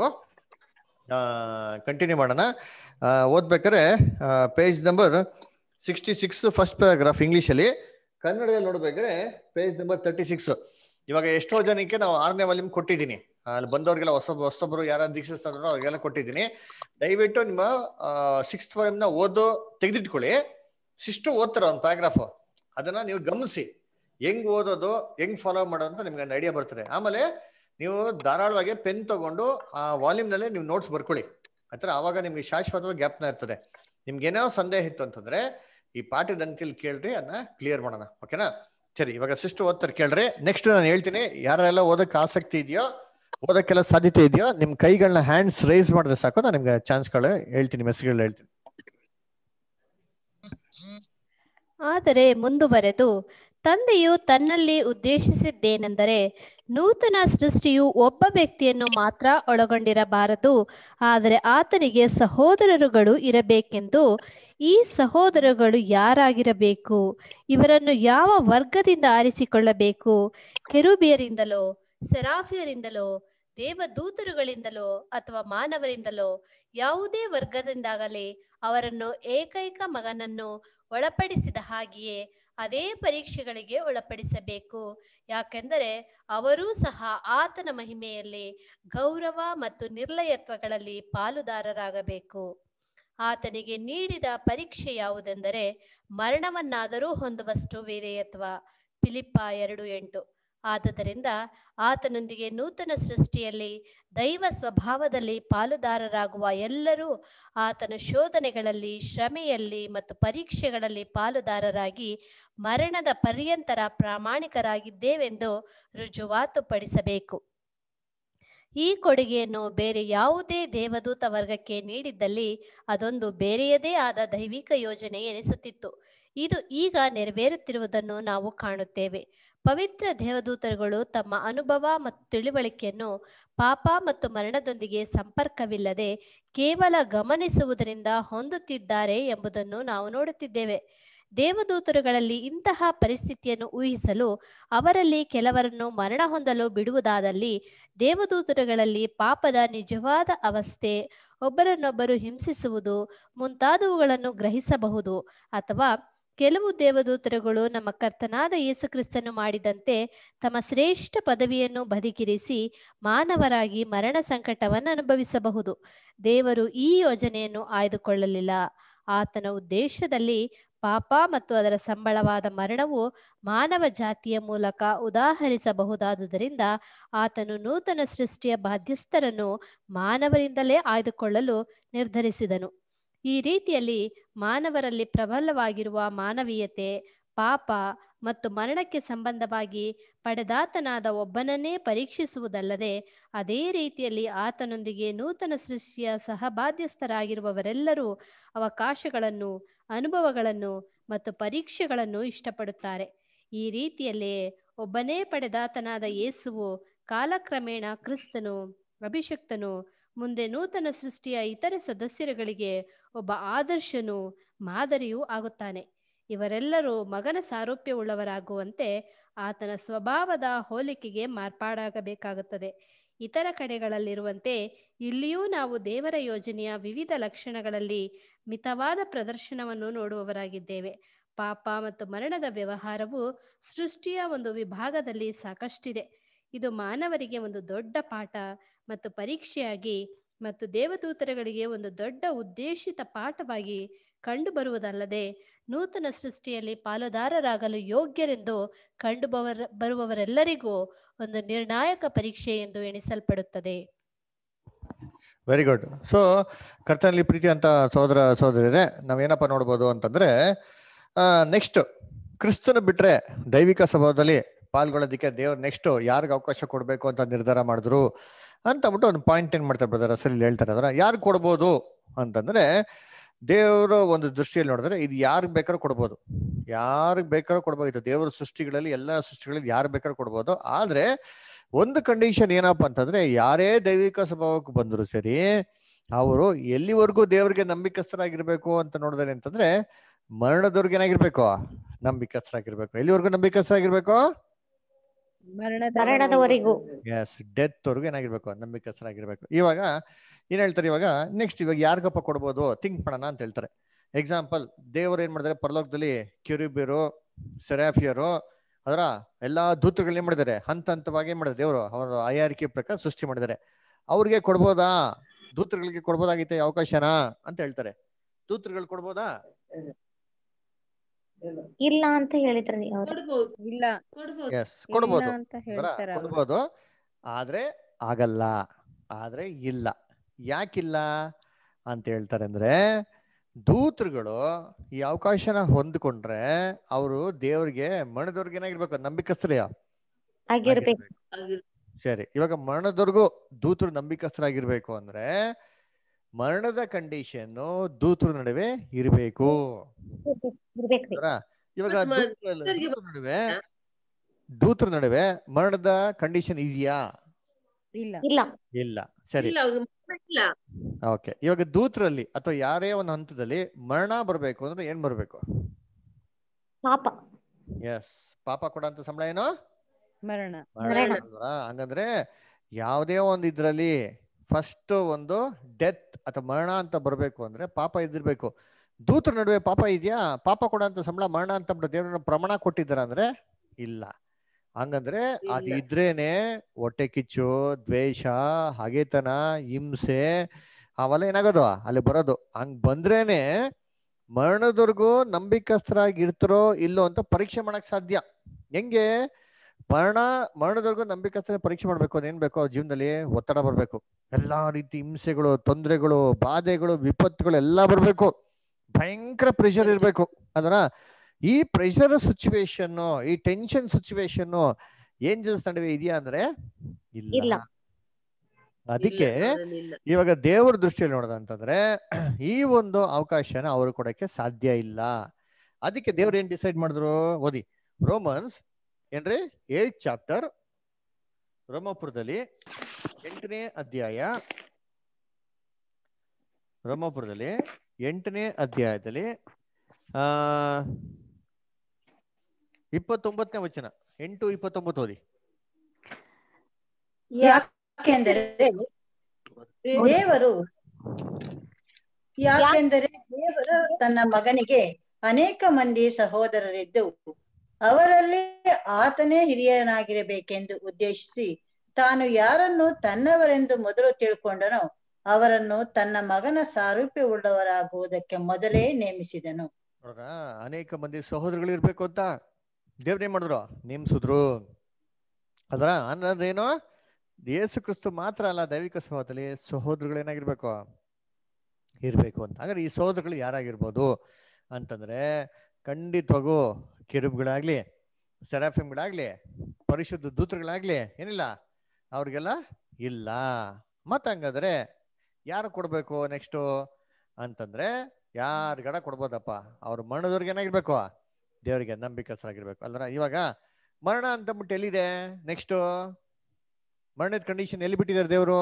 ಕಂಟಿನ್ಯೂ ಮಾಡೋಣ ಆ, ಓದ್ಬೇಕಾದ್ರೆ page number sixty six first paragraph ಇಂಗ್ಲಿಷಲ್ಲಿ ಕನ್ನಡದಲ್ಲಿ ನೋಡ್ಬೇಕಾದ್ರೆ ಪೇಜ್ ನಂಬರ್ ತರ್ಟಿ ಸಿಕ್ಸ್ ಇವಾಗ ಎಷ್ಟೋ ಜನಕ್ಕೆ ನಾವು ಆರನೇ ವಾಲ್ಯೂಮ್ ಕೊಟ್ಟಿದ್ದೀನಿ ಅಲ್ಲಿ ಬಂದವ್ರಿಗೆಲ್ಲ ಹೊಸ ಹೊಸೊಬ್ರು ಯಾರು ದೀಕ್ಷಿಸ್ತಾರೋ ಅವ್ರಿಗೆಲ್ಲ ಕೊಟ್ಟಿದ್ದೀನಿ ದಯವಿಟ್ಟು ನಿಮ್ಮ ಸಿಕ್ಸ್ತ್ ವಾಲ್ಯೂಮ್ನ ಓದೋ ತೆಗೆದಿಟ್ಕೊಳ್ಳಿ ಸಿಸ್ಟು ಓದ್ತಾರೆ ಒಂದು ಪ್ಯಾರಾಗ್ರಾಫ್ ಅದನ್ನ ನೀವು ಗಮನಿಸಿ ಹೆಂಗ್ ಓದೋದು ಹೆಂಗ್ ಫಾಲೋ ಮಾಡೋದು ಅಂತ ನಿಮ್ಗೆ ಐಡಿಯಾ ಬರ್ತದೆ ಆಮೇಲೆ ನೀವು ಧಾರಾಳವಾಗಿ ಪೆನ್ ತಗೊಂಡು ಆ ವಾಲ್ಯೂಮ್ ನಲ್ಲಿ ನೀವು ನೋಟ್ಸ್ ಬರ್ಕೊಳ್ಳಿ ಆತರ ಅವಾಗ ನಿಮ್ಗೆ ಶಾಶ್ವತವಾಗಿ ಗ್ಯಾಪ್ನ ಇರ್ತದೆ ನಿಮ್ಗೆ ಏನೋ ಸಂದೇಹ ಇತ್ತು ಅಂತಂದ್ರೆ ಈ ಪಾಠದ ಅಂತ್ಯಲ್ಲಿ ಕೇಳ್ರಿ ಅದನ್ನ ಕ್ಲಿಯರ್ ಮಾಡೋಣ ಓಕೆನಾ ಸರಿ ಇವಾಗ ಸಿಸ್ಟರ್ ಓದ್ತಾರೆ ಕೇಳ್ರಿ ನೆಕ್ಸ್ಟ್ ನಾನು ಹೇಳ್ತೀನಿ ಯಾರೆಲ್ಲ ಓದಕ್ಕೆ ಆಸಕ್ತಿ ಇದೆಯೋ ಓದಕ್ಕೆಲ್ಲ ಸಾಧ್ಯತೆ ಇದೆಯೋ ನಿಮ್ ಕೈಗಳನ್ನ ಹ್ಯಾಂಡ್ಸ್ ರೈಸ್ ಮಾಡಿದ್ರೆ ಸಾಕು ನಾನು ನಿಮ್ಗೆ ಚಾನ್ಸ್ಗಳು ಹೇಳ್ತೀನಿ ಮೆಸ್ಗಳು ಹೇಳ್ತೀನಿ ಆದರೆ ಮುಂದುವರೆದು ತಂದೆಯು ತನ್ನಲ್ಲಿ ಉದ್ದೇಶಿಸಿದ್ದೇನೆಂದರೆ ನೂತನ ಸೃಷ್ಟಿಯು ಒಬ್ಬ ವ್ಯಕ್ತಿಯನ್ನು ಮಾತ್ರ ಒಳಗೊಂಡಿರಬಾರದು ಆದರೆ ಆತನಿಗೆ ಸಹೋದರರುಗಳು ಇರಬೇಕೆಂದು ಈ ಸಹೋದರಗಳು ಯಾರಾಗಿರಬೇಕು ಇವರನ್ನು ಯಾವ ವರ್ಗದಿಂದ ಆರಿಸಿಕೊಳ್ಳಬೇಕು ಕೆರುಬಿಯರಿಂದಲೋ ಸೆರಾಫಿಯರಿಂದಲೋ ದೇವದೂತರುಗಳಿಂದಲೋ ಅಥವಾ ಮಾನವರಿಂದಲೋ ಯಾವುದೇ ವರ್ಗದಿಂದಾಗಲಿ ಅವರನ್ನು ಏಕೈಕ ಮಗನನ್ನು ಒಳಪಡಿಸಿದ ಹಾಗೆಯೇ ಅದೇ ಪರೀಕ್ಷೆಗಳಿಗೆ ಒಳಪಡಿಸಬೇಕು ಯಾಕೆಂದರೆ ಅವರೂ ಸಹ ಆತನ ಮಹಿಮೆಯಲ್ಲಿ ಗೌರವ ಮತ್ತು ನಿರ್ಲಯತ್ವಗಳಲ್ಲಿ ಪಾಲುದಾರರಾಗಬೇಕು ಆತನಿಗೆ ನೀಡಿದ ಪರೀಕ್ಷೆ ಯಾವುದೆಂದರೆ ಮರಣವನ್ನಾದರೂ ಹೊಂದುವಷ್ಟು ವೀರ್ಯತ್ವ ಫಿಲಿಪ್ಪ ಎರಡು ಎಂಟು ಆದುದರಿಂದ ಆತನೊಂದಿಗೆ ನೂತನ ಸೃಷ್ಟಿಯಲ್ಲಿ ದೈವ ಸ್ವಭಾವದಲ್ಲಿ ಪಾಲುದಾರರಾಗುವ ಎಲ್ಲರೂ ಆತನ ಶೋಧನೆಗಳಲ್ಲಿ ಶ್ರಮೆಯಲ್ಲಿ ಮತ್ತು ಪರೀಕ್ಷೆಗಳಲ್ಲಿ ಪಾಲುದಾರರಾಗಿ ಮರಣದ ಪರ್ಯಂತರ ಪ್ರಾಮಾಣಿಕರಾಗಿದ್ದೇವೆಂದು ರುಜುವಾತುಪಡಿಸಬೇಕು ಈ ಕೊಡುಗೆಯನ್ನು ಬೇರೆ ಯಾವುದೇ ದೇವದೂತ ವರ್ಗಕ್ಕೆ ನೀಡಿದ್ದಲ್ಲಿ ಅದೊಂದು ಬೇರೆಯದೇ ಆದ ದೈವಿಕ ಯೋಜನೆ ಎನಿಸುತ್ತಿತ್ತು ಇದು ಈಗ ನೆರವೇರುತ್ತಿರುವುದನ್ನು ನಾವು ಕಾಣುತ್ತೇವೆ ಪವಿತ್ರ ದೇವದೂತರುಗಳು ತಮ್ಮ ಅನುಭವ ಮತ್ತು ತಿಳುವಳಿಕೆಯನ್ನು ಪಾಪ ಮತ್ತು ಮರಣದೊಂದಿಗೆ ಸಂಪರ್ಕವಿಲ್ಲದೆ ಕೇವಲ ಗಮನಿಸುವುದರಿಂದ ಹೊಂದುತ್ತಿದ್ದಾರೆ ಎಂಬುದನ್ನು ನಾವು ನೋಡುತ್ತಿದ್ದೇವೆ ದೇವದೂತರುಗಳಲ್ಲಿ ಇಂತಹ ಪರಿಸ್ಥಿತಿಯನ್ನು ಊಹಿಸಲು ಅವರಲ್ಲಿ ಕೆಲವರನ್ನು ಮರಣ ಹೊಂದಲು ಬಿಡುವುದಾದಲ್ಲಿ ದೇವದೂತರುಗಳಲ್ಲಿ ಪಾಪದ ನಿಜವಾದ ಅವಸ್ಥೆ ಒಬ್ಬರನ್ನೊಬ್ಬರು ಹಿಂಸಿಸುವುದು ಮುಂತಾದವುಗಳನ್ನು ಗ್ರಹಿಸಬಹುದು ಅಥವಾ ಕೆಲವು ದೇವದೂತರುಗಳು ನಮ್ಮ ಕರ್ತನಾದ ಯೇಸುಕ್ರಿಸ್ತನು ಮಾಡಿದಂತೆ ತಮ್ಮ ಶ್ರೇಷ್ಠ ಪದವಿಯನ್ನು ಬದಿಗಿರಿಸಿ ಮಾನವರಾಗಿ ಮರಣ ಸಂಕಟವನ್ನು ಅನುಭವಿಸಬಹುದು ದೇವರು ಈ ಯೋಜನೆಯನ್ನು ಆಯ್ದುಕೊಳ್ಳಲಿಲ್ಲ ಆತನ ಉದ್ದೇಶದಲ್ಲಿ ಪಾಪ ಮತ್ತು ಅದರ ಸಂಬಳವಾದ ಮರಣವು ಮಾನವ ಜಾತಿಯ ಮೂಲಕ ಉದಾಹರಿಸಬಹುದಾದುದರಿಂದ ಆತನು ನೂತನ ಸೃಷ್ಟಿಯ ಬಾಧ್ಯಸ್ಥರನ್ನು ಮಾನವರಿಂದಲೇ ಆಯ್ದುಕೊಳ್ಳಲು ನಿರ್ಧರಿಸಿದನು ಈ ರೀತಿಯಲ್ಲಿ ಮಾನವರಲ್ಲಿ ಪ್ರಬಲವಾಗಿರುವ ಮಾನವೀಯತೆ ಪಾಪ ಮತ್ತು ಮರಣಕ್ಕೆ ಸಂಬಂಧವಾಗಿ ಪಡೆದಾತನಾದ ಒಬ್ಬನನ್ನೇ ಪರೀಕ್ಷಿಸುವುದಲ್ಲದೆ ಅದೇ ರೀತಿಯಲ್ಲಿ ಆತನೊಂದಿಗೆ ನೂತನ ಸೃಷ್ಟಿಯ ಸಹಬಾಧ್ಯಸ್ಥರಾಗಿರುವವರೆಲ್ಲರೂ ಅವಕಾಶಗಳನ್ನು ಅನುಭವಗಳನ್ನು ಮತ್ತು ಪರೀಕ್ಷೆಗಳನ್ನು ಇಷ್ಟಪಡುತ್ತಾರೆ ಈ ರೀತಿಯಲ್ಲೇ ಒಬ್ಬನೇ ಪಡೆದಾತನಾದ ಯೇಸುವು ಕಾಲಕ್ರಮೇಣ ಕ್ರಿಸ್ತನು ಅಭಿಷಕ್ತನು ಮುಂದೆ ನೂತನ ಸೃಷ್ಟಿಯ ಇತರೆ ಸದಸ್ಯರುಗಳಿಗೆ ಒಬ್ಬ ಆದರ್ಶನು ಮಾದರಿಯೂ ಆಗುತ್ತಾನೆ ಇವರೆಲ್ಲರೂ ಮಗನ ಸಾರೂಪ್ಯವುಳ್ಳವರಾಗುವಂತೆ ಆತನ ಸ್ವಭಾವದ ಹೋಲಿಕೆಗೆ ಮಾರ್ಪಾಡಾಗಬೇಕಾಗುತ್ತದೆ ಇತರ ಕಡೆಗಳಲ್ಲಿರುವಂತೆ ಇಲ್ಲಿಯೂ ನಾವು ದೇವರ ಯೋಜನೆಯ ವಿವಿಧ ಲಕ್ಷಣಗಳಲ್ಲಿ ಮಿತವಾದ ಪ್ರದರ್ಶನವನ್ನು ನೋಡುವವರಾಗಿದ್ದೇವೆ ಪಾಪ ಮತ್ತು ಮರಣದ ವ್ಯವಹಾರವು ಸೃಷ್ಟಿಯ ಒಂದು ವಿಭಾಗದಲ್ಲಿ ಸಾಕಷ್ಟಿದೆ ಇದು ಮಾನವರಿಗೆ ಒಂದು ದೊಡ್ಡ ಪಾಠ ಮತ್ತು ಪರೀಕ್ಷೆಯಾಗಿ ಮತ್ತು ದೇವದೂತರುಗಳಿಗೆ ಒಂದು ದೊಡ್ಡ ಉದ್ದೇಶಿತ ಪಾಠವಾಗಿ ಕಂಡುಬರುವುದಲ್ಲದೆ ನೂತನ ಸೃಷ್ಟಿಯಲ್ಲಿ ಪಾಲುದಾರರಾಗಲು ಯೋಗ್ಯರೆಂದು ಕಂಡು ಬವರ ಬರುವವರೆಲ್ಲರಿಗೂ ಒಂದು ನಿರ್ಣಾಯಕ ಪರೀಕ್ಷೆ ಎಂದು ಎಣಿಸಲ್ಪಡುತ್ತದೆ ವೆರಿ ಗುಡ್ ಸೊ ಕರ್ತನಲ್ಲಿ ಪ್ರೀತಿ ಅಂತ ಸಹೋದರ ಸಹೋದರಿಯರೇ ನಾವೇನಪ್ಪ ನೋಡ್ಬೋದು ಅಂತಂದ್ರೆ ನೆಕ್ಸ್ಟ್ ಕ್ರಿಸ್ತನ ಬಿಟ್ರೆ ದೈವಿಕ ಸ್ವಭಾವದಲ್ಲಿ ಪಾಲ್ಗೊಳ್ಳೋದಕ್ಕೆ ದೇವ್ರು ನೆಕ್ಸ್ಟ್ ಯಾರಿಗೆ ಅವಕಾಶ ಕೊಡಬೇಕು ಅಂತ ನಿರ್ಧಾರ ಮಾಡಿದ್ರು ಅಂತ ಅಂದ್ಬಿಟ್ಟು ಒಂದು ಪಾಯಿಂಟ್ ಏನ್ ಮಾಡ್ತಾರೆ ಬ್ರದರ್ ಅಸಲಿ ಹೇಳ್ತಾರೆ ಅದರ ಯಾರು ಕೊಡ್ಬೋದು ಅಂತಂದ್ರೆ ದೇವರ ಒಂದು ದೃಷ್ಟಿಯಲ್ಲಿ ನೋಡಿದ್ರೆ ಇದು ಯಾರಿಗೆ ಬೇಕಾದ್ರೂ ಕೊಡ್ಬೋದು ಯಾರಿಗೆ ಬೇಕಾದ್ರೂ ಕೊಡ್ಬೋದು ದೇವರ ಸೃಷ್ಟಿಗಳಲ್ಲಿ ಎಲ್ಲಾ ಸೃಷ್ಟಿಗಳಲ್ಲಿ ಯಾರು ಬೇಕಾದ್ರೂ ಕೊಡ್ಬೋದು ಆದ್ರೆ ಒಂದು ಕಂಡೀಷನ್ ಏನಪ್ಪಾ ಅಂತಂದ್ರೆ ಯಾರೇ ದೈವಿಕ ಸ್ವಭಾವಕ್ಕೆ ಬಂದ್ರು ಸರಿ ಅವರು ಎಲ್ಲಿವರೆಗೂ ದೇವರಿಗೆ ನಂಬಿಕಸ್ಥರಾಗಿರ್ಬೇಕು ಅಂತ ನೋಡಿದ್ರೆ ಅಂತಂದ್ರೆ ಮರಣದವ್ರಿಗೆ ಏನಾಗಿರ್ಬೇಕು ನಂಬಿಕಸ್ಥರಾಗಿರ್ಬೇಕು ಎಲ್ಲಿವರೆಗೂ ನಂಬಿಕಸ್ಥರಾಗಿರ್ಬೇಕು ಮರಣದವರೆಗೂ ಎಸ್ ಡೆತ್ ಅವ್ರಿಗೆ ಏನಾಗಿರ್ಬೇಕು ನಂಬಿಕಸ್ಥರಾಗಿರ್ಬೇಕು ಇವಾಗ ಏನ್ ಹೇಳ್ತಾರೆ ಇವಾಗ ನೆಕ್ಸ್ಟ್ ಇವಾಗ ಯಾರಿಗಪ್ಪ ಕೊಡ್ಬೋದು ಥಿಂಕ್ ಮಾಡೋಣ ಅಂತ ಹೇಳ್ತಾರೆ ಎಕ್ಸಾಂಪಲ್ ದೇವರು ಏನ್ ಮಾಡಿದಾರೆ ಪರಲೋಕದಲ್ಲಿ ಕ್ಯೂರಿಬಿಯರು ಸೆರಾಫಿಯರು ಅದರ ಎಲ್ಲಾ ದೂತರುಗಳನ್ನ ಏನ್ ಮಾಡಿದ್ದಾರೆ ಹಂತ ಹಂತವಾಗಿ ಏನ್ ಮಾಡಿದ್ದಾರೆ ದೇವರು ಅವರ ಆಯಾರಿಕೆ ಪ್ರಕಾರ ಸೃಷ್ಟಿ ಮಾಡಿದ್ದಾರೆ ಅವ್ರಿಗೆ ಕೊಡ್ಬೋದಾ ದೂತರುಗಳಿಗೆ ಕೊಡ್ಬೋದಾಗಿತ್ತೆ ಅವಕಾಶನಾ ಅಂತ ಹೇಳ್ತಾರೆ ದೂತರುಗಳು ಕೊಡ್ಬೋದಾ ಇಲ್ಲ ಅಂತ ಹೇಳಿದ್ರಿ ಅವ್ರು ಕೊಡ್ಬೋದು ಇಲ್ಲ ಎಸ್ ಕೊಡ್ಬೋದು ಅಂತ ಬರ ಹೇಳ್ತಾರೆ ಅವ್ರು. ಕೊಡ್ಬೋದು ಆದ್ರೆ ಆಗಲ್ಲ ಆದ್ರೆ ಇಲ್ಲ ಯಾಕಿಲ್ಲ ಅಂತ ಹೇಳ್ತಾರೆ ಅಂದ್ರೆ ದೂತರುಗಳು ಈ ಅವಕಾಶನ ಹೊಂದ್ಕೊಂಡ್ರೆ ಅವರು ದೇವ್ರಿಗೆ ಮರಣದವ್ರಿಗೆ ಏನಾಗಿರ್ಬೇಕು ನಂಬಿಕಸ್ಥರೇ ಆಗಿರ್ಬೇಕು ಸರಿ ಇವಾಗ ಮರಣದವರೆಗೂ ದೂತರು ನಂಬಿಕಸ್ಥರಾಗಿರ್ಬೇಕು ಅಂದ್ರೆ ಮರಣದ ಕಂಡೀಷನ್ ದೂತರ ನಡುವೆ ಇರಬೇಕು ಇರ್ಬೇಕ್ರಿ ಇವಾಗ ಮತ್ತ್ ಮ- ದೂತರ ದೂತರಿಗೆ ದೂತರ ನಡುವೆ ದೂತರ ನಡುವೆ ಮರಣದ ಕಂಡೀಷನ್ ಇದೆಯಾ ಇಲ್ಲ ಇಲ್ಲ ಇಲ್ಲ ಸರಿ ಇಲ್ಲ ಅವ್ರಿಗೆ ಮರಣ ಇಲ್ಲ ಓಕೆ ಇವಾಗ ದೂತರಲ್ಲಿ ಅಥವಾ ಯಾರೇ ಒಂದು ಹಂತದಲ್ಲಿ ಮರಣ ಬರ್ಬೇಕು ಅಂದ್ರೆ ಏನ್ ಬರ್ಬೇಕು ಪಾಪ ಎಸ್ ಪಾಪ ಕೊಡಂತ ಸಂಬಳ ಏನು ಮರಣ ಮರಣ ಅಲ್ವಾ ಹಂಗಂದ್ರೆ ಯಾವುದೇ ಒಂದು ಇದ್ರಲ್ಲಿ ಫಸ್ಟ್ ಒಂದು ಡೆತ್ ಅಥವಾ ಮರಣ ಅಂತ ಬರ್ಬೇಕು ಅಂದ್ರೆ ಪಾಪ ಇದ್ದಿರ್ಬೇಕು ದೂತರ ನಡುವೆ ಪಾಪ ಇದೆಯಾ ಪಾಪ ಕೊಡಂತ ಸಂಬಳ ಮರಣ ಅಂತ ಬಿಟ್ಟು ದೇವ್ರನ್ನ ಪ್ರಮಾಣ ಕೊಟ್ಟಿದ್ದಾರ ಅಂದ್ರೆ ಇಲ್ಲ ಹಂಗಂದ್ರೆ ಅದು ಇಲ್ಲ. ಇದ್ರೇನೆ ಹೊಟ್ಟೆ ಕಿಚ್ಚು ದ್ವೇಷ ಹಗೆತನ ಹಿಂಸೆ ಅವೆಲ್ಲ ಏನಾಗೋದು ಅಲ್ಲಿ ಬರೋದು ಹಂಗ್ ಬಂದ್ರೇನೆ ಮರಣದವರೆಗೂ ನಂಬಿಕಸ್ಥರಾಗಿ ಇರ್ತಾರೋ ಇಲ್ಲೋ ಅಂತ ಪರೀಕ್ಷೆ ಮಾಡಕ್ ಸಾಧ್ಯ ಹೆಂಗೆ ಮರಣ ಮರಣದವರೆಗೂ ನಂಬಿಕಸ್ಥ ಪರೀಕ್ಷೆ ಮಾಡ್ಬೇಕು ಅದೇನ್ ಬೇಕೋ ಅವ್ರ ಜೀವನದಲ್ಲಿ ಒತ್ತಡ ಬರ್ಬೇಕು ಎಲ್ಲಾ ರೀತಿ ಹಿಂಸೆಗಳು ತೊಂದರೆಗಳು ಬಾಧೆಗಳು ವಿಪತ್ತುಗಳು ಎಲ್ಲ ಬರ್ಬೇಕು ಭಯಂಕರ ಪ್ರೆಷರ್ ಇರ್ಬೇಕು ಅದರ ಈ ಪ್ರೆಷರ್ ಸಿಚುವೇಶನ್ ಈ ಟೆನ್ಷನ್ ಸಿಚುವೇಶನ್ ಏಂಜಲ್ಸ್ ನಡುವೆ ಇದೆಯಾ ಅಂದ್ರೆ ಇಲ್ಲ. ಇಲ್ಲ ಅದಕ್ಕೆ ಇಲ್ಲ, ಅವ್ರಲ್ಲಿ ಇಲ್ಲ. ಇವಾಗ ದೇವರ ದೃಷ್ಟಿಯಲ್ಲಿ ನೋಡೋದಂತಂದ್ರೆ ಈ ಒಂದು ಅವಕಾಶನ ಅವರು ಕೊಡಕ್ಕೆ ಸಾಧ್ಯ ಇಲ್ಲ ಅದಕ್ಕೆ ದೇವ್ರು ಏನ್ ಡಿಸೈಡ್ ಮಾಡಿದ್ರು ಓದಿ ರೋಮನ್ಸ್ ಏನ್ರಿ ಏಟ್ ಚಾಪ್ಟರ್ ರೋಮಪುರದಲ್ಲಿ ಎಂಟನೇ ಅಧ್ಯಾಯ ರೋಮಪುರದಲ್ಲಿ ಎಂಟನೇ ಅಧ್ಯಾಯದಲ್ಲಿ ಆ ಇಪ್ಪತ್ತೊಂಬತ್ತನೇ ವಚನ ಎಂಟು ಇಪ್ಪತ್ತೊಂಬತ್ತು ಓದಿ ಯಾಕೆಂದರೆ ದೇವರು ಯಾಕೆಂದರೆ ದೇವರು ತನ್ನ ಮಗನಿಗೆ ಅನೇಕ ಮಂದಿ ಸಹೋದರರಿದ್ದು ಅವರಲ್ಲಿ ಆತನೇ ಹಿರಿಯನಾಗಿರಬೇಕೆಂದು ಉದ್ದೇಶಿಸಿ ತಾನು ಯಾರನ್ನು ತನ್ನವರೆಂದು ಮೊದಲು ತಿಳ್ಕೊಂಡನೋ ಅವರನ್ನು ತನ್ನ ಮಗನ ಸಾರೂಪ್ಯವುಳ್ಳವರಾಗುವುದಕ್ಕೆ ಮೊದಲೇ ನೇಮಿಸಿದನು ನೋಡ್ರ ಅನೇಕ ಮಂದಿ ಸಹೋದರಗಳು ಇರ್ಬೇಕು ಅಂತ ದೇವ್ರ ಏನ್ ಮಾಡಿದ್ರು ನೇಮಿಸಿದ್ರು ಅದರ ಅಂದ್ರೆ ಏನು ಯೇಸು ಕ್ರಿಸ್ತು ಮಾತ್ರ ಅಲ್ಲ ದೈವಿಕ ಸ್ವಭಾವದಲ್ಲಿ ಸಹೋದರಗಳು ಏನಾಗಿರ್ಬೇಕು ಇರ್ಬೇಕು ಅಂತ ಹಾಗಾದ್ರೆ ಈ ಸಹೋದರಗಳು ಯಾರಾಗಿರ್ಬೋದು ಅಂತಂದ್ರೆ ಖಂಡಿತವಾಗೂ ಕಿರುಬ್ಗಳಾಗ್ಲಿ ಸೆರಾಫಿಮ್ಗಳಾಗ್ಲಿ ಪರಿಶುದ್ಧ ದೂತರುಗಳಾಗ್ಲಿ ಏನಿಲ್ಲ ಅವ್ರಿಗೆಲ್ಲ ಇಲ್ಲ ಮತ್ತ ಹಂಗಾದ್ರೆ ಯಾರು ಕೊಡ್ಬೇಕು ನೆಕ್ಸ್ಟು ಅಂತಂದ್ರೆ ಯಾರಿಗಡ ಕೊಡ್ಬೋದಪ್ಪ ಅವ್ರ ಮರಣದವ್ರಿಗೆ ಏನಾಗಿರ್ಬೇಕು ದೇವರಿಗೆ ನಂಬಿಕಸ್ಥರಾಗಿರ್ಬೇಕು ಅಲ್ರ ಇವಾಗ ಮರಣ ಅಂತಂದ್ಬಿಟ್ಟು ಎಲ್ಲಿದೆ ನೆಕ್ಸ್ಟ್ ಮರಣದ ಕಂಡೀಷನ್ ಎಲ್ಲಿ ಬಿಟ್ಟಿದ್ದಾರೆ ದೇವರು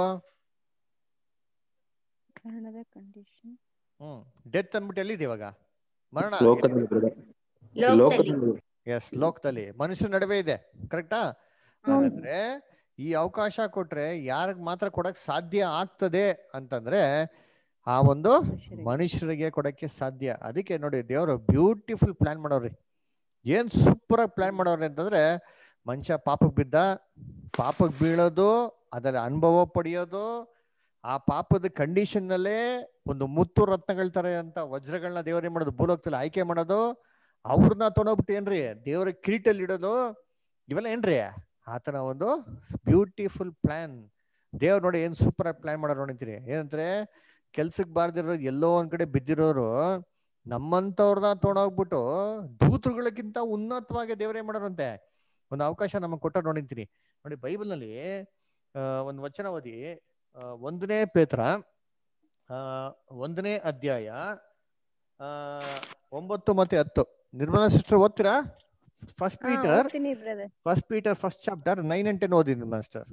ಮರಣದ ಕಂಡೀಷನ್ ಹ್ಮ್ ಡೆತ್ ಅಂದ್ಬಿಟ್ಟು ಎಲ್ಲಿದೆ ಇವಾಗ ಮರಣ ಲೋಕದಲ್ಲಿ brother. ಲೋಕದಲ್ಲಿ ಎಸ್ ಲೋಕದಲ್ಲಿ ಮನುಷ್ಯರ ನಡುವೆ ಇದೆ ಕರೆಕ್ಟಾ ಹಾಗಾದ್ರೆ ಈ ಅವಕಾಶ ಕೊಟ್ರೆ ಯಾರಿಗ್ ಮಾತ್ರ ಕೊಡಕ್ ಸಾಧ್ಯ ಆಗ್ತದೆ ಅಂತಂದ್ರೆ ಆ ಒಂದು ಮನುಷ್ಯರಿಗೆ ಕೊಡಕ್ಕೆ ಸಾಧ್ಯ ಅದಕ್ಕೆ ನೋಡಿ ದೇವರು ಬ್ಯೂಟಿಫುಲ್ ಪ್ಲಾನ್ ಮಾಡೋರಿ ಏನ್ ಸೂಪರ್ ಆಗಿ ಪ್ಲಾನ್ ಮಾಡೋರಿ ಅಂತಂದ್ರೆ ಮನುಷ್ಯ ಪಾಪಕ್ ಬಿದ್ದ ಪಾಪಕ್ ಬೀಳೋದು ಅದರ ಅನುಭವ ಪಡೆಯೋದು ಆ ಪಾಪದ ಕಂಡೀಷನ್ ನಲ್ಲೇ ಒಂದು ಮುತ್ತು ರತ್ನಗಳ ತರ ಅಂತ ವಜ್ರಗಳನ್ನ ದೇವರೇ ಮಾಡೋದು ಭೂಲೋಕದಲ್ಲಿ ಆಯ್ಕೆ ಮಾಡೋದು ಅವ್ರನ್ನ ತೊಗೊಂಡೋಗ್ಬಿಟ್ಟು ಏನ್ರಿ ದೇವರ ಕಿರೀಟಲ್ಲಿ ಇಡೋದು ಇವೆಲ್ಲ ಏನ್ರಿ ಆತನ ಒಂದು ಬ್ಯೂಟಿಫುಲ್ ಪ್ಲಾನ್ ದೇವ್ರು ನೋಡಿ ಏನ್ ಸೂಪರ್ ಆಗಿ ಪ್ಲಾನ್ ಮಾಡೋರು ನೋಡಿಂತೀರಿ ಏನಂದ್ರೆ ಕೆಲ್ಸಕ್ ಬಾರ್ದಿರೋ ಎಲ್ಲೋ ಒಂದ್ ಕಡೆ ಬಿದ್ದಿರೋರು ನಮ್ಮಂತವ್ರನ್ನ ತೊಗೊಂಡೋಗ್ಬಿಟ್ಟು ದೂತರುಗಳಕ್ಕಿಂತ ಉನ್ನತವಾಗಿ ದೇವರೇ ಮಾಡೋರಂತೆ ಒಂದು ಅವಕಾಶ ನಮಗೆ ಕೊಟ್ಟ ನೋಡಿಂತೀನಿ ನೋಡಿ ಬೈಬಲ್ ನಲ್ಲಿ ಆ, ಒಂದು ವಚನ ಓದಿ ಆ, ಒಂದನೇ ಪೇತ್ರ ಆ, ಒಂದನೇ ಅಧ್ಯಾಯ ಆ, ಒಂಬತ್ತು ಮತ್ತೆ ಹತ್ತು ನಿರ್ಮಲಾ ಸಿಸ್ಟರ್ ಓದ್ತೀರಾ ಫಸ್ಟ್ ಹಾ, ಪೀಟರ್ ಓದ್ತೀನಿ brother. First Peter first chapter nine and ten ಓದಿ ನಿರ್ಮಲಾ ಸಿಸ್ಟರ್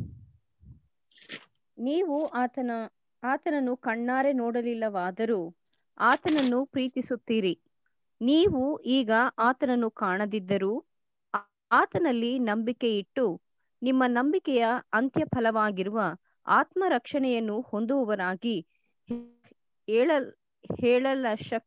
ನೀವು ಆತನ ಆತನನ್ನು ಕಣ್ಣಾರೆ ನೋಡಲಿಲ್ಲವಾದರೂ ಆತನನ್ನು ಪ್ರೀತಿಸುತ್ತೀರಿ ನೀವು ಈಗ ಆತನನ್ನು ಕಾಣದಿದ್ದರೂ ಆ- ಆತನಲ್ಲಿ ನಂಬಿಕೆ ಇಟ್ಟು ನಿಮ್ಮ ನಂಬಿಕೆಯ ಅಂತ್ಯಫಲವಾಗಿರುವ ಆತ್ಮರಕ್ಷಣೆಯನ್ನು ಹೊಂದುವವರಾಗಿ ಹೇಳಲ್ ಹೇಳಲ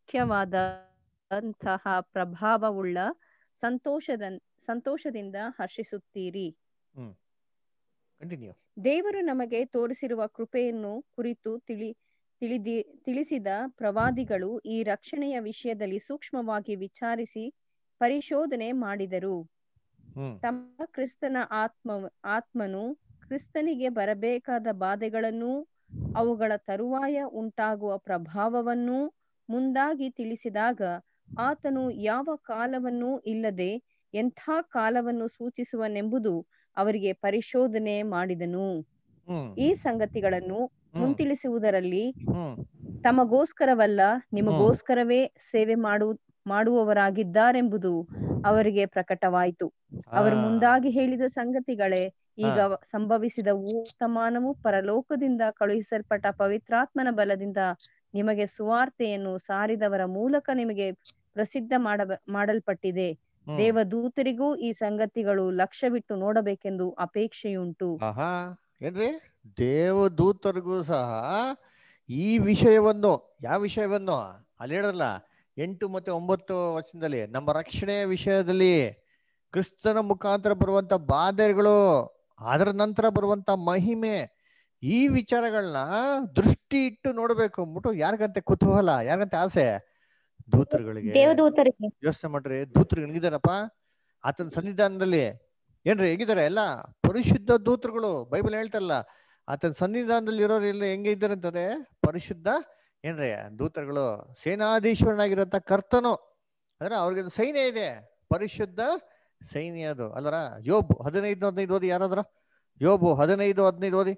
ಶಕ್ಯವಾದಂತಹ ಪ್ರಭಾವವುಳ್ಳ ಸಂತೋಷದ ಸಂತೋಷದಿಂದ ಹರ್ಷಿಸುತ್ತೀರಿ ಹ್ಮ್ ಕಂಟಿನ್ಯೂ ದೇವರು ನಮಗೆ ತೋರಿಸಿರುವ ಕೃಪೆಯನ್ನು ಕುರಿತು ತಿಳಿ ತಿಳಿದಿ ತಿಳಿಸಿದ ಪ್ರವಾದಿಗಳು ಈ ರಕ್ಷಣೆಯ ವಿಷಯದಲ್ಲಿ ಸೂಕ್ಷ್ಮವಾಗಿ ವಿಚಾರಿಸಿ ಪರಿಶೋಧನೆ ಮಾಡಿದರು ಹ್ಮ್ ತಮ್ಮ ಕ್ರಿಸ್ತನ ಆತ್ಮ ಆತ್ಮನು ಕ್ರಿಸ್ತನಿಗೆ ಬರಬೇಕಾದ ಬಾಧೆಗಳನ್ನು ಅವುಗಳ ತರುವಾಯ ಉಂಟಾಗುವ ಪ್ರಭಾವವನ್ನು ಮುಂದಾಗಿ ತಿಳಿಸಿದಾಗ ಆತನು ಯಾವ ಕಾಲವನ್ನೂ ಇಲ್ಲದೆ ಎಂಥ ಕಾಲವನ್ನು ಸೂಚಿಸುವನೆಂಬುದು ಅವರಿಗೆ ಪರಿಶೋಧನೆ ಮಾಡಿದನು ಹ್ಮ್ ಈ ಸಂಗತಿಗಳನ್ನು ಮುಂತಿಳಿಸುವುದರಲ್ಲಿ ಹ್ಮ್ ತಮಗೋಸ್ಕರವಲ್ಲ ನಿಮಗೋಸ್ಕರವೇ ಸೇವೆ ಮಾಡು ಮಾಡುವವರಾಗಿದ್ದಾರೆಂಬುದು ಅವರಿಗೆ ಪ್ರಕಟವಾಯಿತು ಅವರು ಆ. ಮುಂದಾಗಿ ಹೇಳಿದ ಸಂಗತಿಗಳೇ ಈಗ ಹಾ. ಸಂಭವಿಸಿದವು ವರ್ತಮಾನವು ಪರಲೋಕದಿಂದ ಕಳುಹಿಸಲ್ಪಟ್ಟ ಪವಿತ್ರಾತ್ಮನ ಬಲದಿಂದ ನಿಮಗೆ ಸುವಾರ್ತೆಯನ್ನು ಸಾರಿದವರ ಮೂಲಕ ನಿಮಗೆ ಪ್ರಸಿದ್ಧ ಮಾಡ ಮಾಡಲ್ಪಟ್ಟಿದೆ ಹ್ಮ್. ದೇವದೂತರಿಗೂ ಈ ಸಂಗತಿಗಳು ಲಕ್ಷ್ಯವಿಟ್ಟು ನೋಡಬೇಕೆಂದು ಅಪೇಕ್ಷೆಯುಂಟು ಆಹಾ ಏನ್ರಿ ದೇವದೂತರಿಗೂ ಸಹ ಈ ವಿಷಯವನ್ನು ಯಾವ ವಿಷಯವನ್ನು ಅಲ್ಲಿ ಹೇಳಲ್ಲ ಎಂಟು ಮತ್ತೆ ಒಂಬತ್ತು ವರ್ಷದಲ್ಲಿ ನಮ್ಮ ರಕ್ಷಣೆಯ ವಿಷಯದಲ್ಲಿ ಕ್ರಿಸ್ತನ ಮುಖಾಂತರ ಬರುವಂತ ಬಾಧೆಗಳು ಅದರ ನಂತರ ಬರುವಂತ ಮಹಿಮೆ ಈ ವಿಚಾರಗಳನ್ನ ದೃಷ್ಟಿ ಇಟ್ಟು ನೋಡ್ಬೇಕು ಅಂದ್ಬಿಟ್ಟು ಯಾರಿಗಂತೆ ಕುತೂಹಲ ಯಾರಿಗಂತೆ ಆಸೆ ದೂತರುಗಳಿಗೆ ದೇವದೂತರಿಗೆ ಯೋಚನೆ ಮಾಡ್ರಿ ದೂತರು ಹೆಂಗಿದಾರಪ್ಪ ಆತನ ಸನ್ನಿಧಾನದಲ್ಲಿ ಏನ್ರಿ ಹೇಗಿದ್ದಾರೆ ಎಲ್ಲ ಪರಿಶುದ್ಧ ದೂತರುಗಳು ಬೈಬಲ್ ಹೇಳ್ತಾರಲ್ಲ ಆತನ ಸನ್ನಿಧಾನದಲ್ಲಿ ಇರೋರು ಎಲ್ಲ ಹೆಂಗೆ ಇದ್ದಾರೆ ಅಂತಂದ್ರೆ ಪರಿಶುದ್ಧ ಏನ್ರಿ ದೂತರುಗಳು ಸೇನಾಧೀಶ್ವರನಾಗಿರೋಂಥ ಕರ್ತನು ಅಂದ್ರೆ ಅವ್ರಿಗೆ ಒಂದು ಸೈನ್ಯ ಇದೆ ಪರಿಶುದ್ಧ ಸೈನ್ಯ ಅದು ಅಲ್ಲರ ಯೋಬ್ ಹದಿನೈದು ಹದಿನೈದು ಓದಿ ಯಾರಾದ್ರ ಯೋಬು ಹದಿನೈದು ಹದಿನೈದು ಓದಿ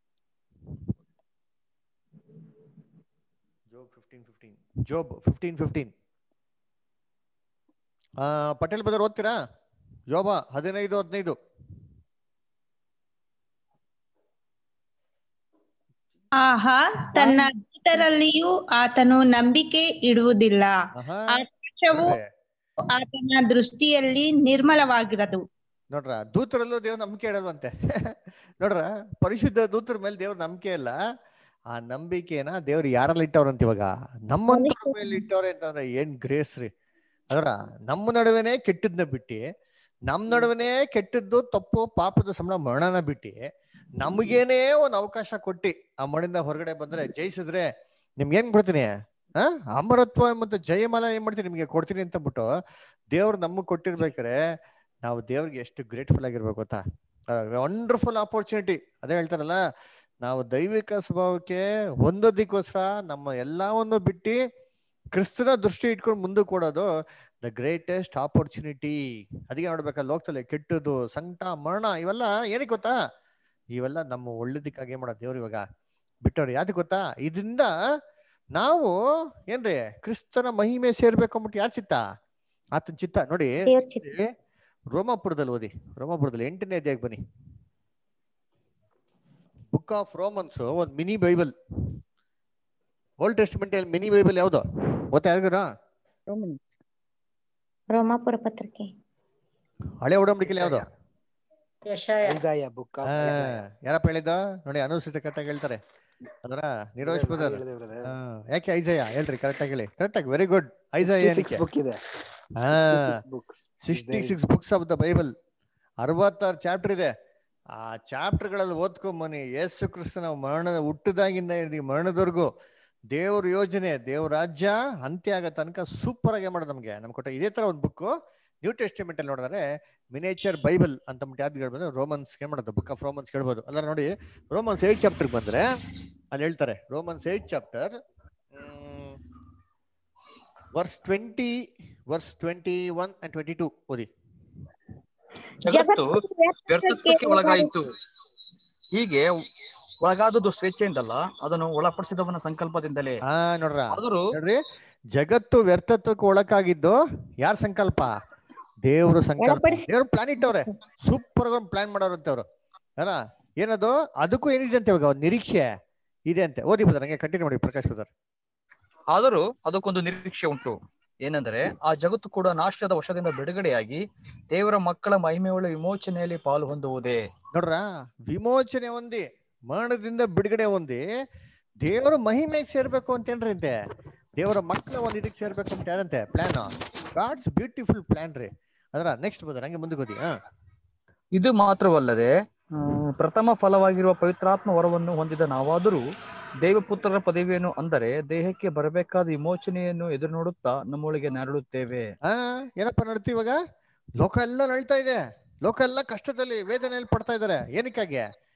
Job fifteen fifteen Job fifteen fifteen ಆ ಪಟೇಲ್ ಬದರ್ ಓದ್ತೀರಾ ಜೋಬ ಹದಿನೈದು ಹದಿನೈದು ಆಹಾ ತನ್ನ ದೂತರಲ್ಲಿಯೂ ಆತನು ನಂಬಿಕೆ ಇಡುವುದಿಲ್ಲ ಆಹಾ ಆಕಾಶವು ನೋಡ್ರಿ ಆತನ ದೃಷ್ಟಿಯಲ್ಲಿ ನಿರ್ಮಲವಾಗಿರದು ನೋಡ್ರ ದೂತರಲ್ಲೂ ದೇವ್ರ ನಂಬಿಕೆ ಇಡಲ್ವಂತೆ ನೋಡ್ರ ಪರಿಶುದ್ಧ ದೂತರ ಮೇಲೆ ದೇವ್ರ ನಂಬಿಕೆ ಇಲ್ಲ ಆ ನಂಬಿಕೆನ ದೇವ್ರು ಯಾರಲ್ಲಿ ಇಟ್ಟವ್ರಂತ ಇವಾಗ ನಮ್ಮಂತ ಮೇಲೆ ಇಟ್ಟವ್ರೆ ಅಂತಂದ್ರೆ ಏನ್ ಗ್ರೇಸ್ ರೀ ಅದರ ನಮ್ಮ ನಡುವೆನೆ ಕೆಟ್ಟದ್ನ ಬಿಟ್ಟಿ ನಮ್ ನಡುವೆನೆ ಕೆಟ್ಟದ್ದು ತಪ್ಪು ಪಾಪದ ಸಂಬಳ ಮರಣನ ಬಿಟ್ಟಿ ನಮಗೇನೇ ಒಂದ್ ಅವಕಾಶ ಕೊಟ್ಟಿ ಆ ಮಣಿಂದ ಹೊರಗಡೆ ಬಂದ್ರೆ ಜಯಿಸಿದ್ರೆ ನಿಮ್ಗೆ ಏನ್ ಕೊಡ್ತೀನಿ ಆ ಅಮರತ್ವ ಮತ್ತೆ ಜಯಮಾಲ ಏನ್ ಮಾಡ್ತೀನಿ ನಿಮ್ಗೆ ಕೊಡ್ತೀನಿ ಅಂತ ಬಿಟ್ಟು ದೇವ್ರು ನಮಗ್ ಕೊಟ್ಟಿರ್ಬೇಕಾರೆ ನಾವು ದೇವ್ರಿಗೆ ಎಷ್ಟು ಗ್ರೇಟ್ಫುಲ್ ಆಗಿರ್ಬೇಕು ಗೊತ್ತಾ ವಂಡರ್ಫುಲ್ ಆಪರ್ಚುನಿಟಿ ಅದೇ ಹೇಳ್ತಾರಲ್ಲ ನಾವು ದೈವಿಕ ಸ್ವಭಾವಕ್ಕೆ ಹೊಂದೋದಿಕ್ಕೋಸ್ಕರ ನಮ್ಮ ಎಲ್ಲವನ್ನು ಬಿಟ್ಟು ಕ್ರಿಸ್ತನ ದೃಷ್ಟಿ ಇಟ್ಕೊಂಡು ಮುಂದಕ್ಕೆ ಕೊಡೋದು ದ ಗ್ರೇಟೆಸ್ಟ್ ಆಪರ್ಚುನಿಟಿ ಅದಕ್ಕೆ ನೋಡ್ಬೇಕಾ ಲೋಕದಲ್ಲಿ ಕೆಟ್ಟದ್ದು ಸಂಕಟ ಮರಣ ಇವೆಲ್ಲ ಏನಕ್ಕೆ ಗೊತ್ತಾ ಇವೆಲ್ಲ ನಮ್ಮ ಒಳ್ಳೇದಕ್ಕಾಗಿ ಮಾಡೋ ದೇವ್ರು ಇವಾಗ ಬಿಟ್ಟವ್ರು ಯಾವ್ದು ಗೊತ್ತಾ ಇದರಿಂದ ನಾವು ಏನ್ರಿ ಕ್ರಿಸ್ತನ ಮಹಿಮೆ ಸೇರ್ಬೇಕು ಅಂದ್ಬಿಟ್ಟು ಯಾರ್ ಚಿತ್ತ ಆತನ ಚಿತ್ತ ನೋಡಿ ದೇವ್ರ ಚಿತ್ತ. ಇಲ್ಲಿ ರೋಮಾಪುರದಲ್ಲಿ ಓದಿ ರೋಮಾಪುರದಲ್ಲಿ ಎಂಟನೇ ಅಧ್ಯಾಯಕ್ಕೆ ಬನ್ನಿ ಬುಕ್ ಆಫ್ ರೋಮನ್ಸ್ ಒಂದು ಮಿನಿ ಬೈಬಲ್ ಓಲ್ಡ್ ಟೆಸ್ಟ್ಮೆಂಟ್ ಅಲ್ಲಿ ಮಿನಿ ಬೈಬಲ್ ಯಾವ್ದು ಗೊತ್ತಾ ಯಾರಿಗಾರ ರೋಮಾಪುರ ಪತ್ರಿಕೆ ಹಳೆ ಒಡಂಬಡಿಕೆಯಲ್ಲಿ ಯಾವ್ದು ಯಶಾಯ ಬುಕ್ ಆ, ಯಾರಪ್ಪ ಹೇಳಿದ ನೋಡಿ ಅನುಸೃತ ಕರೆಕ್ಟಾಗಿ ಹೇಳ್ತಾರೆ ಅದರ ನಿರೋಶ್ ಬ್ರದರ್ ಯಾಕೆ ಐಜಯ ಹೇಳ್ರಿ ಕರೆಕ್ಟಾಗಿ ಹೇಳಿ ಕರೆಕ್ಟಾಗಿ ವೆರಿ ಗುಡ್ ಐಜಯ ಬುಕ್ ಇದೆ books sixty six books of the Bible ಅರವತ್ತಾರು ಚಾಪ್ಟರ್ ಇದೆ ಆ ಚಾಪ್ಟರ್ಗಳಲ್ಲಿ ಓದ್ಕೊಂಬನಿ ಯೇಸು ಕ್ರಿಸ್ತನ ಮರಣದ ಹುಟ್ಟದಾಗಿಂದ ಹಿಡಿದು ಮರಣದವರೆಗೂ ದೇವ್ರ ಯೋಜನೆ ದೇವ್ರ ರಾಜ್ಯ ಅಂತ್ಯ ಆಗೋ ತನಕ ಸೂಪರ್ ಆಗಿ ಮಾಡೋದು ನಮ್ಗೆ ನಮ್ಗೆ ಕೊಟ್ಟ ಇದೇ ತರ ಒಂದು ಬುಕ್ ನ್ಯೂ ಟೆಸ್ಟಿಮೆಂಟ್ ಅಲ್ಲಿ ನೋಡಿದ್ರೆ ಮಿನೇಚರ್ ಬೈಬಲ್ ಅಂತ ಬಿಟ್ಟು ಯಾವ್ದು ಹೇಳ್ಬೋದು ರೋಮನ್ಸ್ ಏನ್ ಮಾಡೋದು ಬುಕ್ ಆಫ್ ರೋಮನ್ಸ್ ಹೇಳ್ಬೋದು ಅಲ್ಲ ನೋಡಿ ರೋಮನ್ಸ್ ಏಟ್ ಚಾಪ್ಟರ್ ಬಂದ್ರೆ ಅಲ್ಲಿ ಹೇಳ್ತಾರೆ Romans eight chapter verse twenty verse twenty one and twenty two ಓದಿ ಜಗತ್ತು ವ್ಯರ್ಥತ್ವಕ್ಕೆ ಒಳಗಾಯಿತು ಹೀಗೆ ಒಳಗಾದದ್ದು ಸ್ವೇಚ್ಛೆಯಿಂದಲ್ಲ ಅದನ್ನು ಒಳಪಡಿಸಿದವನ ಸಂಕಲ್ಪದಿಂದಲೇ ಹಾ ನೋಡ್ರ ಆದರೂ ನೋಡ್ರಿ ಜಗತ್ತು ವ್ಯರ್ಥತ್ವಕ್ಕೆ ಒಳಕಾಗಿದ್ದು ಯಾರ ಸಂಕಲ್ಪ ದೇವ್ರ ಸಂಕಲ್ಪ ದೇವ್ರ ಪ್ಲಾನ್ ಇಟ್ಟವ್ರೆ ಸೂಪರ್ ಆಗಿ ಪ್ಲಾನ್ ಮಾಡೋರಂತೆ ಅವ್ರು ಅಲ್ಲ ಏನದು ಅದಕ್ಕೂ ಏನಿದೆ ಅಂತ ಇವಾಗ ಒಂದ್ ನಿರೀಕ್ಷೆ ಇದೆ ಅಂತೆ ಓದಿ ಬದರ್ ಹಂಗೆ ಕಂಟಿನ್ಯೂ ಮಾಡಿ ಪ್ರಕಾಶ್ ಬದರ್ ಆದರೂ ಅದಕ್ಕೊಂದು ನಿರೀಕ್ಷೆ ಉಂಟು ಏನೆಂದರೆ ಆ ಜಗತ್ತು ಕೂಡ ನಾಶದ ವಶದಿಂದ ಬಿಡುಗಡೆಯಾಗಿ ದೇವರ ಮಕ್ಕಳ ಮಹಿಮೆಯುಳ್ಳ ವಿಮೋಚನೆಯಲ್ಲಿ ಪಾಲು ಹೊಂದುವುದೇ ನೋಡ್ರ ವಿಮೋಚನೆ ಹೊಂದಿ ಮರಣದಿಂದ ಬಿಡುಗಡೆ ಹೊಂದಿ ದೇವರ ಮಹಿಮೆಗೆ ಸೇರ್ಬೇಕು ಅಂತ ಏನ್ರಿ ಅಂತೆ ದೇವರ ಮಕ್ಕಳ ಒಂದ್ ಇದಕ್ಕೆ ಸೇರ್ಬೇಕು ಅಂತ ಯಾರಂತೆ ಪ್ಲಾನ್ ಗಾಡ್ಸ್ ಬ್ಯೂಟಿಫುಲ್ ಪ್ಲಾನ್ ರೀ ಅದರ ನೆಕ್ಸ್ಟ್ ಬದರ್ ಹಂಗೆ ಮುಂದಕ್ಕೆ ಓದಿ ಹಾ ಇದು ಮಾತ್ರವಲ್ಲದೆ ಆ, ಪ್ರಥಮ ಫಲವಾಗಿರುವ ಪವಿತ್ರಾತ್ಮ ವರವನ್ನು ಹೊಂದಿದ ನಾವಾದರೂ ದೇವಪುತ್ರರ ಪದವಿಯನ್ನು ಅಂದರೆ ದೇಹಕ್ಕೆ ಬರಬೇಕಾದ ವಿಮೋಚನೆಯನ್ನು ಎದುರು ನೋಡುತ್ತಾ ನಮ್ಮೊಳಗೆ ನರಳುತ್ತೇವೆ ಆ ಏನಪ್ಪ ನಡ್ತಿ ಇವಾಗ ಲೋಕ ಎಲ್ಲ ನಳ್ತಾ ಇದೆ ಲೋಕ ಎಲ್ಲ ಕಷ್ಟದಲ್ಲಿ ವೇದನೆಯಲ್ಲಿ ಪಡ್ತಾ ಇದಾರೆ ಏನಕ್ಕಾಗಿ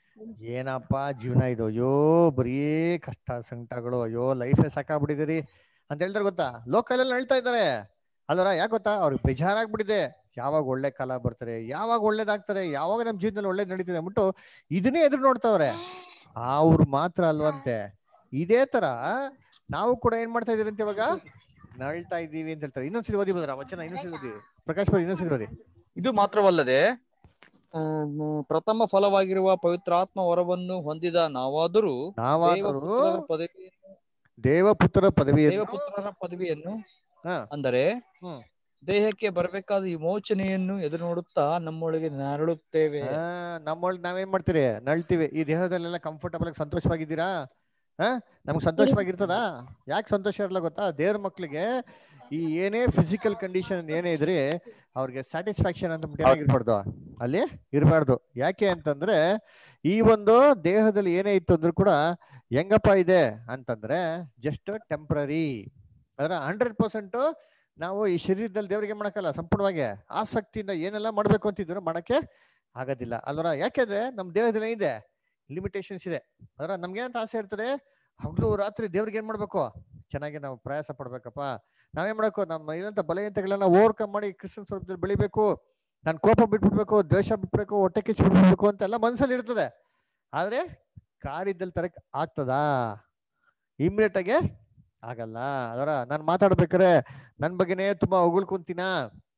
ಏನಪ್ಪ ಜೀವನ ಇದು ಅಯ್ಯೋ ಬರೀ ಕಷ್ಟ ಸಂಕಟಗಳು ಅಯ್ಯೋ ಲೈಫೇ ಸಾಕಾಗ್ಬಿಟ್ಟಿದ್ದೀರಿ ಅಂತ ಹೇಳ್ತಾರೆ ಗೊತ್ತಾ ಲೋಕ ಎಲ್ಲ ನಳ್ತಾ ಇದಾರೆ ಅಲ್ವರ ಯಾಕೆ ಗೊತ್ತಾ ಅವ್ರಿಗೆ ಬೇಜಾರಾಗ್ಬಿಟ್ಟಿದೆ ಯಾವಾಗ ಒಳ್ಳೆ ಕಾಲ ಬರ್ತಾರೆ ಯಾವಾಗ ಒಳ್ಳೇದಾಗ್ತಾರೆ ಯಾವಾಗ ನಮ್ಮ ಜೀವನದಲ್ಲಿ ಒಳ್ಳೇದ್ ನಡೀತಿದೆ ಅಂದ್ಬಿಟ್ಟು ಇದನ್ನೇ ಎದುರು ನೋಡ್ತಾವ್ರೆ ಅವ್ರು ಮಾತ್ರ ಅಲ್ವಂತೆ ಇದೇ ತರ ನಾವು ಕೂಡ ಏನ್ ಮಾಡ್ತಾ ಇದೀವಿ ಅಂತ ಇವಾಗ ನಳ್ತಾ ಇದ್ದೀವಿ ಅಂತ ಹೇಳ್ತಾರೆ ಇನ್ನೊಂದ್ಸರಿ ಓದಿ ಬದ್ರ ವಚನ ಇನ್ನೊಂದ್ಸರಿ ಓದಿ ಪ್ರಕಾಶ್ ಬರ್ ಇನ್ನೊಂದ್ಸರಿ ಓದಿ ಇದು ಮಾತ್ರವಲ್ಲದೆ ಆ, ಮ್, ಪ್ರಥಮ ಫಲವಾಗಿರುವ ಪವಿತ್ರಾತ್ಮ ವರವನ್ನು ಹೊಂದಿದ ನಾವಾದರೂ ನಾವಾದರೂ ದೇವಪುತ್ರರ ಪದವಿ ದೇವಪುತ್ರ ಪದವಿಯನ್ನು ದೇವಪುತ್ರರ ಪದವಿಯನ್ನು ಹಾ. ಅಂದರೆ ಹ್ಮ್. ದೇಹಕ್ಕೆ ಬರಬೇಕಾದ ವಿಮೋಚನೆಯನ್ನು ಎದುರು ನೋಡುತ್ತಾ ನಮ್ಮೊಳಗೆ ನರಳುತ್ತೇವೆ ಆ, ನಮ್ಮೊಳಗೆ ನಾವೇನ್ ಮಾಡ್ತೀರಿ ನಳ್ತೀವಿ ಈ ದೇಹದಲ್ಲೆಲ್ಲ ಕಂಫರ್ಟಬಲ್ ಆಗಿ ಸಂತೋಷವಾಗಿದ್ದೀರಾ ಹಾ ನಮ್ಗೆ ಸಂತೋಷವಾಗಿರ್ತದಾ ಯಾಕೆ ಸಂತೋಷ ಇರಲ್ಲ ಗೊತ್ತಾ ದೇವ್ರ ಮಕ್ಳಿಗೆ ಈ ಏನೇ ಫಿಸಿಕಲ್ ಕಂಡೀಷನ್ ಏನೇ ಇದ್ರಿ ಅವ್ರಿಗೆ ಸ್ಯಾಟಿಸ್ಫ್ಯಾಕ್ಷನ್ ಅಂತ ಬಿಟ್ಟು ಏನಾಗಿರ್ಬಾರ್ದು ಅಲ್ಲಿ ಇರಬಾರ್ದು ಯಾಕೆ ಅಂತಂದ್ರೆ ಈ ಒಂದು ದೇಹದಲ್ಲಿ ಏನೇ ಇತ್ತು ಅಂದ್ರೂ ಕೂಡ ಹೆಂಗಪ್ಪ ಇದೆ ಅಂತಂದ್ರೆ ಜಸ್ಟ್ ಟೆಂಪ್ರರಿ ಅದರ ಹಂಡ್ರೆಡ್ ಪರ್ಸೆಂಟ್ ನಾವು ಈ ಶರೀರದಲ್ಲಿ ದೇವರಿಗೆ ಮಾಡಕ್ಕಲ್ಲ ಸಂಪೂರ್ಣವಾಗಿ ಆಸಕ್ತಿಯಿಂದ ಏನೆಲ್ಲ ಮಾಡ್ಬೇಕು ಅಂತಿದ್ರು ಮಾಡಕ್ಕೆ ಆಗೋದಿಲ್ಲ ಅಲ್ವರ ಯಾಕೆಂದ್ರೆ ನಮ್ಮ ದೇಹದಲ್ಲಿ ಏನಿದೆ ಲಿಮಿಟೇಷನ್ಸ್ ಇದೆ ಅದರ ನಮ್ಗೇನಂತ ಆಸೆ ಇರ್ತದೆ ಹಗಲು ರಾತ್ರಿ ದೇವ್ರಿಗೆ ಏನ್ ಮಾಡ್ಬೇಕು ಚೆನ್ನಾಗಿ ನಾವು ಪ್ರಯಾಸ ಪಡ್ಬೇಕಪ್ಪ ನಾವೇನ್ ಮಾಡಬೇಕು ನಮ್ಮ ಇದಂತ ಬಲಯಂತಗಳನ್ನ ಓವರ್ಕಮ್ ಮಾಡಿ ಕ್ರಿಶ್ಚಿಯನ್ ಸ್ವರೂಪದಲ್ಲಿ ಬೆಳಿಬೇಕು ನಾನು ಕೋಪ ಬಿಟ್ಬಿಡ್ಬೇಕು ದ್ವೇಷ ಬಿಟ್ಬೇಕು ಹೊಟ್ಟೆ ಕಿಚ್ಚು ಬಿಟ್ಬಿಡ್ಬೇಕು ಅಂತೆಲ್ಲ ಮನ್ಸಲ್ಲಿ ಇರ್ತದೆ ಆದ್ರೆ ಕಾರ್ಯದಲ್ಲಿ ತರಕ್ ಆಗ್ತದಾ ಇಮಿಡಿಯೇಟ್ ಆಗಿ ಆಗಲ್ಲ ಅದರ ನಾನು ಮಾತಾಡ್ಬೇಕಾರೆ ನನ್ನ ಬಗ್ಗೆನೇ ತುಂಬಾ ಹೊಗಳ್ಕೊಂತೀನಾ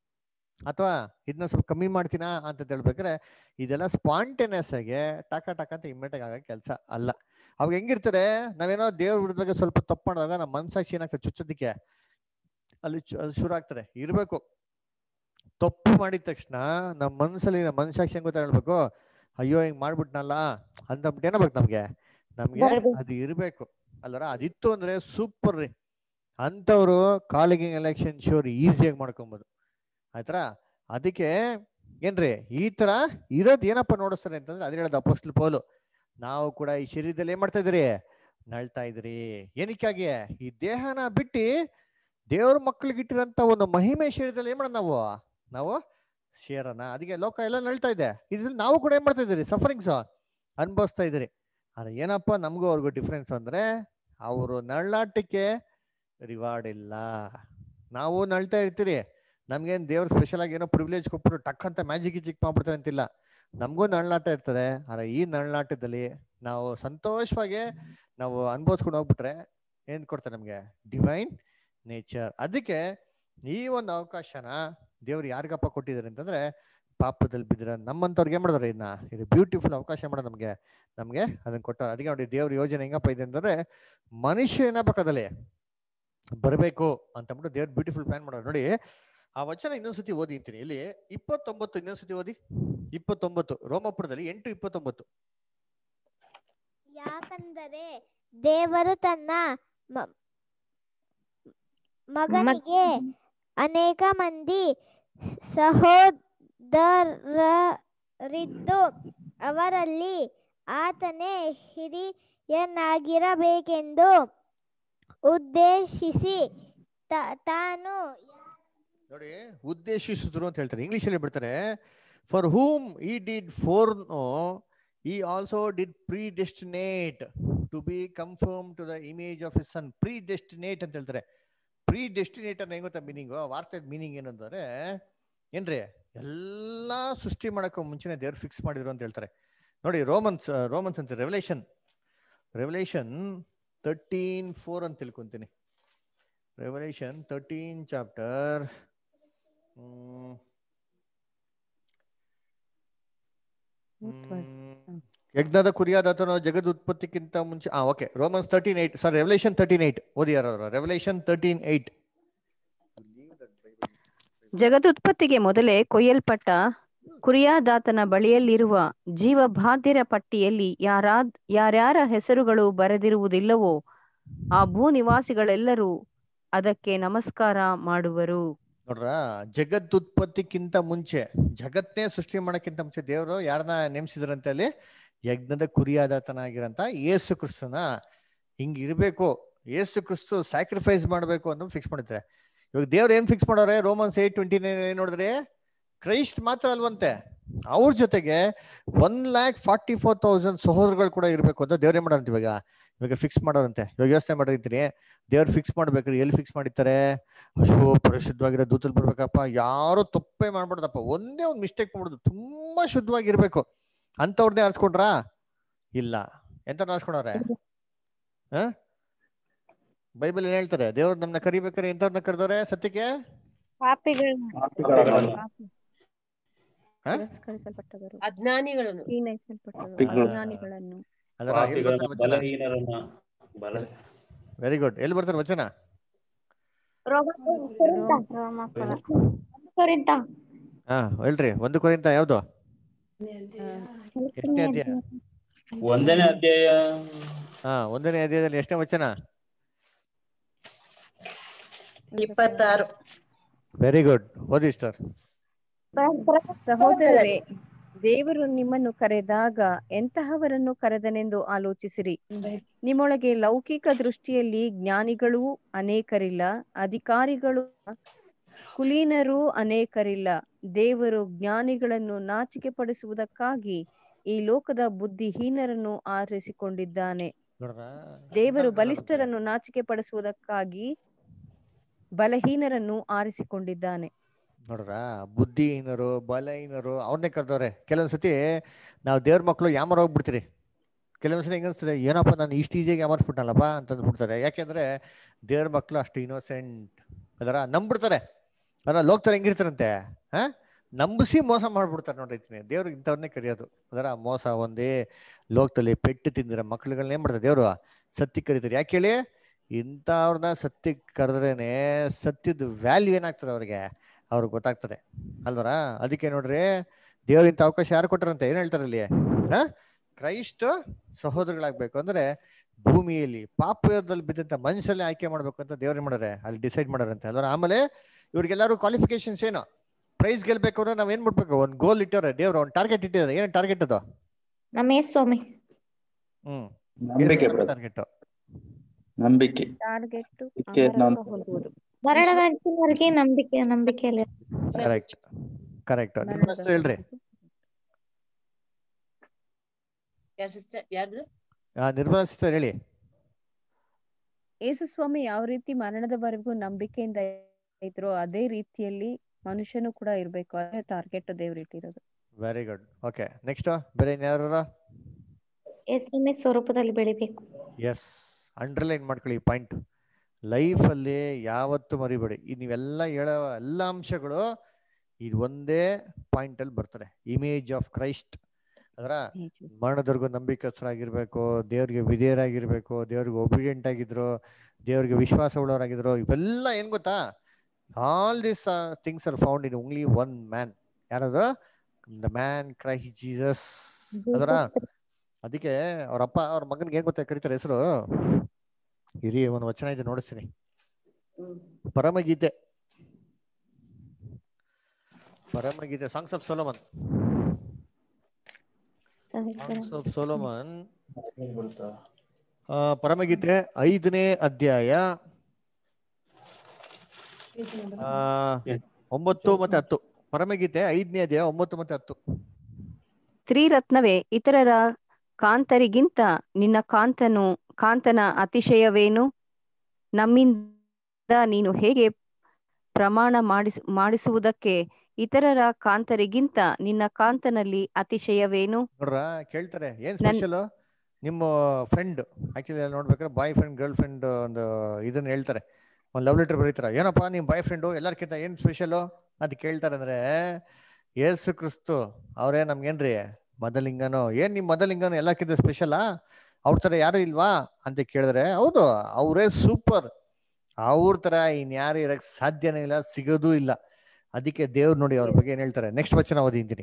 ಅಥವಾ ಇದನ್ನ ಸ್ವಲ್ಪ ಕಮ್ಮಿ ಮಾಡ್ತೀನಾ ಅಂತ ಹೇಳ್ಬೇಕಾರೆ ಇದೆಲ್ಲ ಸ್ಪಾಂಟೇನಿಯಸ್ ಆಗಿ ಟಕ ಟಕ ಅಂತ ಇಮ್ಮಿಡಿಯೇಟ್ ಆಗೋ ಕೆಲಸ ಅಲ್ಲ ಅವಾಗ ಹೆಂಗಿರ್ತಾರೆ ನಾವೇನೋ ದೇವ್ರ ವಿರುದ್ಧ ಸ್ವಲ್ಪ ತಪ್ಪು ಮಾಡಿದಾಗ ನಮ್ಮ ಮನ್ಸಾಕ್ಷಿ ಏನಾಗ್ತದೆ ಚುಚ್ಚೋದಿಕ್ಕೆ ಅಲ್ಲಿ ಚು- ಅದು ಶುರು ಆಗ್ತದೆ ಇರ್ಬೇಕು ತಪ್ಪು ಮಾಡಿದ ತಕ್ಷಣ ನಮ್ಮ ಮನ್ಸಲ್ಲಿ ನಮ್ಮ ಮನಸಾಕ್ಷಿ ಹೆಂಗ್ ಗೊತ್ತಾ ಹೇಳ್ಬೇಕು ಅಯ್ಯೋ ಹಿಂಗ್ ಮಾಡ್ಬಿಟ್ನಲ್ಲ ಅಂತಂದ್ಬಿಟ್ಟು ಏನಾಗ್ಬೇಕು ನಮ್ಗೆ ನಮ್ಗೆ ಬರ್ಬೇಕು. ಅದು ಇರ್ಬೇಕು ಅಲ್ಲರ ಅದಿತ್ತು ಅಂದ್ರೆ ಸೂಪರ್ ರೀ ಅಂತವ್ರು ಕಾಲಿಂಗ್ ಎಲೆಕ್ಷನ್ ಶೋರ್ ಈಸಿಯಾಗಿ ಮಾಡ್ಕೊಬೋದು ಆಯ್ತಾ ಅದಕ್ಕೆ ಏನ್ರಿ ಈ ತರ ಇರೋದ್ ಏನಪ್ಪ ನೋಡಿಸ್ತಾರೆ ಅಂತಂದ್ರೆ ಅದೇ ಹೇಳೋದು ಅಪೋಸ್ಟಲ್ ಪೌಲು ನಾವು ಕೂಡ ಈ ಶರೀರದಲ್ಲಿ ಏನ್ ಮಾಡ್ತಾ ಇದ್ರಿ ನಳ್ತಾ ಇದ್ರಿ ಏನಕ್ಕಾಗಿ ಈ ದೇಹನ ಬಿಟ್ಟು ದೇವ್ರ ಮಕ್ಳಿಗೆ ಇಟ್ಟಿರಂತ ಒಂದು ಮಹಿಮೆ ಶರೀರದಲ್ಲಿ ಏನ್ ಮಾಡೋಣ ನಾವು ನಾವು ಸೇರೋಣ ಅದಕ್ಕೆ ಲೋಕ ಎಲ್ಲ ನಳ್ತಾ ಇದೆ ಇದ್ರಲ್ಲಿ ನಾವು ಕೂಡ ಏನ್ ಮಾಡ್ತಾ ಇದ್ದೀರಿ ಸಫರಿಂಗ್ಸ್ ಅನುಭವಿಸ್ತಾ ಇದ್ದೀರಿ ಆದ್ರೆ ಏನಪ್ಪ ನಮಗೂ ಅವ್ರಿಗೂ ಡಿಫ್ರೆನ್ಸ್ ಅಂದ್ರೆ ಅವರು ನಳ್ಳಾಟಕ್ಕೆ ರಿವಾರ್ಡ್ ಇಲ್ಲ ನಾವು ನಳ್ತಾ ಇರ್ತೀರಿ ನಮ್ಗೇನ್ ದೇವ್ರು ಸ್ಪೆಷಲ್ ಆಗಿ ಏನೋ ಪ್ರಿವಿಲೇಜ್ ಕೊಟ್ಬಿಟ್ಟು ಟಕ್ ಅಂತ ಮ್ಯಾಜಿಕ್ ಚಿಕ್ ಮಾಡ್ಬಿಡ್ತಾರೆ ಅಂತಿಲ್ಲ ನಮಗೂ ನಳನಾಟ ಇರ್ತದೆ ಆದ್ರೆ ಈ ನಳನಾಟದಲ್ಲಿ ನಾವು ಸಂತೋಷವಾಗಿ ನಾವು ಅನ್ಭವಿಸ್ಕೊಂಡು ಹೋಗ್ಬಿಟ್ರೆ ಏನ್ ಕೊಡ್ತಾರೆ ನಮ್ಗೆ ಡಿವೈನ್ ನೇಚರ್ ಅದಕ್ಕೆ ಈ ಒಂದು ಅವಕಾಶನ ದೇವ್ರು ಯಾರಿಗಪ್ಪ ಕೊಟ್ಟಿದ್ದಾರೆ ಅಂತಂದ್ರೆ ಪಾಪದಲ್ಲಿ ಬಿದ್ದಿರ ನಮ್ಮಂತವ್ರಿಗೆ ಏನ್ ಮಾಡಿದಾರೆ ಇದನ್ನ ಇದು ಬ್ಯೂಟಿಫುಲ್ ಅವಕಾಶ ಮಾಡೋ ನಮ್ಗೆ ನಮ್ಗೆ ಅದನ್ನ ಕೊಟ್ಟಾರ ಅದಕ್ಕೆ ನೋಡಿ ದೇವ್ರ ಯೋಜನೆ ಹೆಂಗಪ್ಪ ಇದೆ ಅಂತಂದ್ರೆ ಮನುಷ್ಯ ಏನಪ್ಪಕ್ಕದಲ್ಲಿ ಬರಬೇಕು ಅಂತಂದ್ಬಿಟ್ಟು ದೇವ್ರ ಬ್ಯೂಟಿಫುಲ್ ಪ್ಲಾನ್ ಮಾಡೋರು ನೋಡಿ ಆ ವಚನ ಇನ್ನೊಂದ್ಸತಿ ಓದಿ ಅಂತೀನಿ ಇಲ್ಲಿ ಇಪ್ಪತ್ತೊಂಬತ್ತು ಇನ್ನೊಂದ್ಸತಿ ಓದಿ ಇಪ್ಪತ್ತೊಂಬತ್ತು ರೋಮಪುರದಲ್ಲಿ ಎಂಟು ಇಪ್ಪತ್ತೊಂಬತ್ತು ಯಾಕಂದರೆ ದೇವರು ತನ್ನ ಮ- ಮಗನಿಗೆ ಅನೇಕ ಮಂದಿ ಸಹೋದರರಿದ್ದು ಅವರಲ್ಲಿ ಆತನೇ ಹಿರಿಯನಾಗಿರಬೇಕೆಂದು ಉದ್ದೇಶಿಸಿ ತ- ತಾನು ನೋಡಿ ಉದ್ದೇಶಿಸಿದ್ರು ಅಂತ ಹೇಳ್ತಾರೆ ಇಂಗ್ಲಿಷ್ ಅಲ್ಲಿ ಬಿಡ್ತಾರೆ for whom he did foreknow he also did predestinate to be conform to the image of his son predestinate ಅಂತ ಹೇಳ್ತಾರೆ ಪ್ರೀ ಡೆಸ್ಟಿನೇಟ್ ಅಂತ ಹೆಂಗ್ ಗೊತ್ತಾ ಮೀನಿಂಗು ವಾರ್ತೆ ಮೀನಿಂಗ್ ಏನು ಅಂತಂದ್ರೆ ಏನ್ರಿ ಎಲ್ಲಾ ಸೃಷ್ಟಿ ಮಾಡಕ್ಕೂ ಮುಂಚೆನೆ ದೇವ್ರು ಫಿಕ್ಸ್ ಮಾಡಿದ್ರು ಅಂತ ಹೇಳ್ತಾರೆ ನೋಡಿ ರೋಮನ್ಸ್ ರೋಮನ್ಸ್ ಅಂತ ರೆವಲೇಷನ್ ರೆವಲೇಷನ್ ತರ್ಟೀನ್ ಫೋರ್ ಅಂತ ತಿಳ್ಕೊಂತೀನಿ ರೆವಲೇಷನ್ ತರ್ಟೀನ್ ಚಾಪ್ಟರ್ ಯಜ್ಞದ ಕುರಿಯಾದಾತನು ಜಗದ್ ಉತ್ಪತ್ತಿಕ್ಕಿಂತ ಮುಂಚೆ ಆ okay Romans thirteen eight sorry revelation thirteen eight ಓದಿ ಯಾರು ರೆವಲೇಷನ್ ತರ್ಟೀನ್ ಏಟ್ ಜಗದುತ್ಪತ್ತಿಗೆ ಮೊದಲೇ ಕೊಯ್ಯಲ್ಪಟ್ಟ ಕುರಿಯಾದಾತನ ಬಳಿಯಲ್ಲಿರುವ ಜೀವಬಾಧ್ಯರ ಪಟ್ಟಿಯಲ್ಲಿ ಯಾರಾದ್ ಯಾರ್ಯಾರ ಹೆಸರುಗಳು ಬರೆದಿರುವುದಿಲ್ಲವೋ ಆ ಭೂ ನಿವಾಸಿಗಳೆಲ್ಲರೂ ಅದಕ್ಕೆ ನಮಸ್ಕಾರ ಮಾಡುವರು ನೋಡ್ರ ಜಗತ್ ಉತ್ಪತ್ತಿಕ್ಕಿಂತ ಮುಂಚೆ ಜಗತ್ನೇ ಸೃಷ್ಟಿ ಮಾಡಕ್ಕಿಂತ ಮುಂಚೆ ದೇವರು ಯಾರನ್ನ ನೇಮಿಸಿದ್ರಂತೆ ಅಲ್ಲಿ ಯಜ್ಞದ ಕುರಿಯಾದಾತನಾಗಿರಂತ ಯೇಸು ಕ್ರಿಸ್ತನ ಹಿಂಗ್ ಇರ್ಬೇಕು ಯೇಸು ಕ್ರಿಸ್ತು ಸ್ಯಾಕ್ರಿಫೈಸ್ ಮಾಡ್ಬೇಕು ಅಂತ ಫಿಕ್ಸ್ ಮಾಡಿದ್ರೆ ಇವಾಗ ದೇವ್ರು ಏನ್ ಫಿಕ್ಸ್ ಮಾಡೋರೆ ರೋಮನ್ಸ್ ಏಟ್ ಟ್ವೆಂಟಿ ನೈನ್ ಏನ್ ನೋಡಿದ್ರೆ ಕ್ರೈಸ್ಟ್ ಮಾತ್ರ ಅಲ್ವಂತೆ ಅವ್ರ ಜೊತೆಗೆ one lakh forty four thousand ಸಹೋದರಗಳು ಕೂಡ ಇರ್ಬೇಕು ಅಂತ ದೇವ್ರೇ ಮಾಡೋರಂತೆ ಇವಾಗ ಇವಾಗ ಫಿಕ್ಸ್ ಮಾಡೋರಂತೆ ಇವಾಗ ಯೋಚನೆ ಮಾಡಿರ್ತೀನಿ ದೇವ್ರು ಫಿಕ್ಸ್ ಮಾಡ್ಬೇಕ್ರಿ ಎಲ್ಲಿ ಫಿಕ್ಸ್ ಮಾಡಿರ್ತಾರೆ ಅಶೋ ಪರಿಶುದ್ಧವಾಗಿರೋ ದೂತಲ್ ಬರ್ಬೇಕಪ್ಪ ಯಾರು ತಪ್ಪೇ ಮಾಡ್ಬಾರ್ದಪ್ಪ ಒಂದೇ ಒಂದು ಮಿಸ್ಟೇಕ್ ಮಾಡ್ಬಿಡುದು ತುಂಬಾ ಶುದ್ಧವಾಗಿರ್ಬೇಕು ಅಂತವ್ರನ್ನೇ ಆರಿಸ್ಕೊಂಡ್ರಾ ಇಲ್ಲ ಎಂತ ಆರಿಸ್ಕೊಂಡವ್ರೆ ಹ ಬೈಬಲ್ ಏನ್ ಹೇಳ್ತಾರೆ ದೇವ್ರು ನಮ್ನ ಕರಿಬೇಕಾರೆ ಎಂತವ್ರನ್ನ ಕರೆದವ್ರೆ ಸತ್ಯಕ್ಕೆ ಹ? ತಿರಸ್ಕರಿಸಲ್ಪಟ್ಟವರು ಅಜ್ಞಾನಿಗಳನ್ನು ಹೀನೈಸಲ್ಪಟ್ಟವರು ಪಾಪಿಗಳು. ಅಜ್ಞಾನಿಗಳನ್ನು ಅದರ ಎಲ್ಲಿ ಪಾಪಿಗಳನ್ನ ಬರ್ತಾರೆ ವಚನ ಬಲಹೀನರನ್ನ ಬಲ ವೆರಿ ಗುಡ್ ಎಲ್ಲಿ ಬರ್ತಾರೆ ವಚನ ಕೊರಿಂತ ಹಾ ಹೇಳ್ರಿ ಒಂದು ಕೊರಿಂತ ಯಾವ್ದು ಎಷ್ಟನೇ ಅಧ್ಯಾಯ ಒಂದನೇ ಅಧ್ಯಾಯ ಹಾ ಒಂದನೇ ಅಧ್ಯಾಯದಲ್ಲಿ ಎಷ್ಟನೇ ವಚನ ಇಪ್ಪತ್ತಾರು ವೆರಿ ಗುಡ್ ಓದಿ ಸರ್ ಸಹೋದರರೇ ದೇವರು ನಿಮ್ಮನ್ನು ಕರೆದಾಗ ಎಂತಹವರನ್ನು ಕರೆದನೆಂದು ಆಲೋಚಿಸಿರಿ ನಿಮ್ಮೊಳಗೆ ಲೌಕಿಕ ದೃಷ್ಟಿಯಲ್ಲಿ ಜ್ಞಾನಿಗಳೂ ಅನೇಕರಿಲ್ಲ ಅಧಿಕಾರಿಗಳು ಕುಲೀನರೂ ಅನೇಕರಿಲ್ಲ ದೇವರು ಜ್ಞಾನಿಗಳನ್ನು ನಾಚಿಕೆ ಪಡಿಸುವುದಕ್ಕಾಗಿ ಈ ಲೋಕದ ಬುದ್ಧಿಹೀನರನ್ನು ಆರಿಸಿಕೊಂಡಿದ್ದಾನೆ ನೋಡ್ರ ದೇವರು ಬಲಿಷ್ಠರನ್ನು ನಾಚಿಕೆ ಪಡಿಸುವುದಕ್ಕಾಗಿ ಬಲಹೀನರನ್ನು ಆರಿಸಿಕೊಂಡಿದ್ದಾನೆ ನೋಡ್ರ ಬುದ್ಧಿಹೀನರು ಬಲಹೀನರು ಅವ್ರನ್ನೇ ಕರೆದವ್ರೆ ಕೆಲವೊಂದ್ಸತಿ ನಾವು ದೇವ್ರ ಮಕ್ಕಳು ಯಾಮರ ಹೋಗ್ಬಿಡ್ತೀರಿ ಕೆಲವೊಂದ್ಸತಿ ಹೆಂಗ ಅನ್ಸ್ತದೆ ಏನಪ್ಪ ನಾನು ಇಷ್ಟು ಈಜಿಯಾಗಿ ಯಾಮರ್ಸ್ಬಿಟ್ಟನಲ್ಲಪ್ಪ ಅಂತ ಅಂದ್ಬಿಡ್ತಾರೆ ಯಾಕೆಂದ್ರೆ ದೇವ್ರ ಮಕ್ಕಳು ಅಷ್ಟು ಇನ್ನೋಸೆಂಟ್ ಅದರ ನಂಬಿಡ್ತಾರೆ ಅದರ ಲೋಕದಲ್ಲಿ ಹೆಂಗಿರ್ತಾರಂತೆ ಹಾ ನಂಬಿಸಿ ಮೋಸ ಮಾಡ್ಬಿಡ್ತಾರೆ ನೋಡಿರ್ತೀನಿ ದೇವ್ರಿಗೆ ಇಂಥವ್ರನ್ನೇ ಕರೆಯೋದು ಅದರ ಮೋಸ ಒಂದೇ ಲೋಕದಲ್ಲಿ ಪೆಟ್ಟು ತಿಂದಿರೋ ಮಕ್ಳುಗಳನ್ನ ಏನ್ ಮಾಡ್ತಾರೆ ದೇವ್ರು ಸತ್ಯ ಕರೀತಾರೆ ಯಾಕೆ ಹೇಳಿ ಇಂಥವ್ರನ್ನ ಸತ್ಯಕ್ಕೆ ಕರೆದ್ರೇನೆ ಸತ್ಯದ ವ್ಯಾಲ್ಯೂ ಏನಾಗ್ತದೆ ಅವ್ರಿಗೆ ಅವ್ರಿಗೆ ಗೊತ್ತಾಗ್ತದೆ ಅಲ್ವರ ಅದಕ್ಕೆ ನೋಡ್ರಿ ದೇವ್ರ ಇಂಥ ಅವಕಾಶ ಯಾರು ಕೊಟ್ಟಾರಂತೆ ಏನ್ ಹೇಳ್ತಾರೆ ಅಲ್ಲಿ ಹಾ ಕ್ರೈಸ್ಟ್ ಸಹೋದರಗಳಾಗ್ಬೇಕು ಅಂದ್ರೆ ಭೂಮಿಯಲ್ಲಿ ಪಾಪದಲ್ಲಿ ಬಿದ್ದಂತ ಮನುಷ್ಯರಲ್ಲಿ ಆಯ್ಕೆ ಮಾಡ್ಬೇಕು ಅಂತ ದೇವ್ರ ಮಾಡ್ಯಾರೆ ಅಲ್ಲಿ ಡಿಸೈಡ್ ಮಾಡಾರಂತೆ ಅಲ್ವರ ಆಮೇಲೆ ಇವ್ರಿಗೆಲ್ಲರೂ ಕ್ವಾಲಿಫಿಕೇಶನ್ಸ್ ಏನು ಪ್ರೈಸ್ ಗೆಲ್ಬೇಕು ಅಂದ್ರೆ ನಾವ್ ಏನ್ ಮಾಡ್ಬೇಕು ಒಂದ್ ಗೋಲ್ ಇಟ್ಟವ್ರೆ ದೇವ್ರು ಒಂದ್ ಟಾರ್ಗೆಟ್ ಇಟ್ಟಿದ್ದಾರೆ ಏನ್ ಟಾರ್ಗೆಟ್ ಅದು ನಮ್ಮ ಯೇಸು ಸ್ವಾಮಿ ಹ್ಮ್ ನಂಬಿಕೆ brother. ಟಾರ್ಗೆಟ್ ನಂಬಿಕೆ ಟಾರ್ಗೆಟ್ ಇದಕ್ಕೆ ನಾವು ಹೊಂದುವುದು ಮರಣದ ಅಂಚಿನವರೆಗೆ ನಂಬಿಕೆ ನಂಬಿಕೆಯಲ್ಲಿ ಕರೆಕ್ಟ್ ಕರೆಕ್ಟ್ ನಿಮ್ಮ ಹೆಸರು ಹೇಳ್ರಿ ಯಾರ್ ಸಿಸ್ಟರ್ ಯಾರ್ದು ಆ, ನಿರ್ಮಲಾ ಸಿಸ್ಟರ್ ಹೇಳಿ ಯೇಸು ಸ್ವಾಮಿ ಯಾವ ರೀತಿ ಮರಣದವರೆಗೂ ನಂಬಿಕೆಯಿಂದ ಇದ್ರೋ ಅದೇ ರೀತಿಯಲ್ಲಿ ಮನುಷ್ಯನು ಕೂಡ ಇರ್ಬೇಕು ಅದೇ ಟಾರ್ಗೆಟ್ ದೇವ್ರು ಇಟ್ಟಿರೋದು ವೆರಿ ಗುಡ್ ಓಕೆ ನೆಕ್ಸ್ಟ್ ಬೇರೆ ಇನ್ಯಾರ ಯೇಸುವಿನ ಸ್ವರೂಪದಲ್ಲಿ ಬೆಳಿಬೇಕು ಎಸ್ ಅಂಡರ್ಲೈನ್ ಮಾಡ್ಕೊಳ್ಳಿ ಪಾಯಿಂಟ್ ಲೈಫಲ್ಲಿ ಯಾವತ್ತು ಮರಿಬೇಡಿ ಈ ನೀವೆಲ್ಲ ಹೇಳೋ ಎಲ್ಲ ಅಂಶಗಳು ಇದು ಒಂದೇ ಪಾಯಿಂಟ್ ಅಲ್ಲಿ ಬರ್ತದೆ ಇಮೇಜ್ ಆಫ್ ಕ್ರೈಸ್ಟ್ ಅದರ ಮರಣದವರೆಗೂ ನಂಬಿಕಸ್ಥರಾಗಿರ್ಬೇಕು ದೇವ್ರಿಗೆ ವಿಧೇಯರಾಗಿರ್ಬೇಕು ದೇವ್ರಿಗೆ ಒಬಿಡಿಯಂಟ್ ಆಗಿದ್ರು ದೇವ್ರಿಗೆ ವಿಶ್ವಾಸ ಉಳ್ಳವರಾಗಿದ್ರು ಇವೆಲ್ಲ ಏನ್ ಗೊತ್ತಾ all this things are found in only one man ಯಾರದು ದ ಮ್ಯಾನ್ ಕ್ರೈಸ್ಟ್ ಜೀಸಸ್ ಅದರ ಅದಕ್ಕೆ ಅವ್ರ ಅಪ್ಪ ಅವ್ರ ಮಗನ್ಗೆ ಏನ್ ಗೊತ್ತಾ ಕರೀತಾರೆ ಹೆಸರು ಹಿರಿ ಒಂದು ವಚನ ಇದೆ ನೋಡಿಸ್ತೀನಿ ಪರಮಗೀತೆ ಪರಮಗೀತೆ songs of Solomon songs of Solomon ಆ, ಪರಮಗೀತೆ ಐದನೇ ಅಧ್ಯಾಯ ಆ, ಒಂಬತ್ತು ಮತ್ತೆ ಹತ್ತು ಪರಮಗೀತೆ ಐದನೇ ಅಧ್ಯಾಯ ಒಂಬತ್ತು ಮತ್ತೆ ಹತ್ತು ಸ್ತ್ರೀರತ್ನವೇ ಇತರರ ಕಾಂತರಿಗಿಂತ ನಿನ್ನ ಕಾಂತನು ಕಾಂತನ ಅತಿಶಯವೇನು ನಮ್ಮಿಂದ ನೀನು ಹೇಗೆ ಪ್ರಮಾಣ ಮಾಡಿಸ್ ಮಾಡಿಸುವುದಕ್ಕೆ ಇತರರ ಕಾಂತರಿಗಿಂತ ನಿನ್ನ ಕಾಂತನಲ್ಲಿ ಅತಿಶಯವೇನು ನೋಡ್ರ ಕೇಳ್ತಾರೆ ಏನ್ ಸ್ಪೆಷಲ್ ನಿಮ್ಮ ಫ್ರೆಂಡ್ ಆಕ್ಚುಲಿ ನೋಡ್ಬೇಕಾದ್ರೆ ಬಾಯ್ ಫ್ರೆಂಡ್ ಗರ್ಲ್ ಫ್ರೆಂಡ್ ಒಂದು ಇದನ್ನ ಹೇಳ್ತಾರೆ ಒಂದು ಲವ್ ಲೆಟರ್ ಬರೀತಾರ ಏನಪ್ಪ ನಿಮ್ ಬಾಯ್ ಫ್ರೆಂಡು ಎಲ್ಲರ್ಕಿಂತ ಏನ್ ಸ್ಪೆಷಲ್ ಅಂತ ಕೇಳ್ತಾರೆ ಅಂದ್ರೆ ಏಸು ಕ್ರಿಸ್ತು ಅವರೇ ನಮ್ಗೇನ್ರಿ ಮದಲಿಂಗನು ಏನ್ ನಿಮ್ ಮದಲಿಂಗನು ಎಲ್ಲಕ್ಕಿಂತ ಸ್ಪೆಷಲಾ ಅವ್ರ ತರ ಯಾರು ಇಲ್ವಾ ಅಂತ ಕೇಳಿದ್ರೆ ಹೌದು ಅವರೇ ಸೂಪರ್ ಅವ್ರ ತರ ಇನ್ಯಾರು ಇರಕ್ ಸಾಧ್ಯನೇ ಇಲ್ಲ ಸಿಗೋದೂ ಇಲ್ಲ ಅದಕ್ಕೆ ದೇವ್ರು ನೋಡಿ ಅವ್ರ ಬಗ್ಗೆ ಏನ್ ಹೇಳ್ತಾರೆ ನೆಕ್ಸ್ಟ್ ವಚನ ಓದಿಂತೀನಿ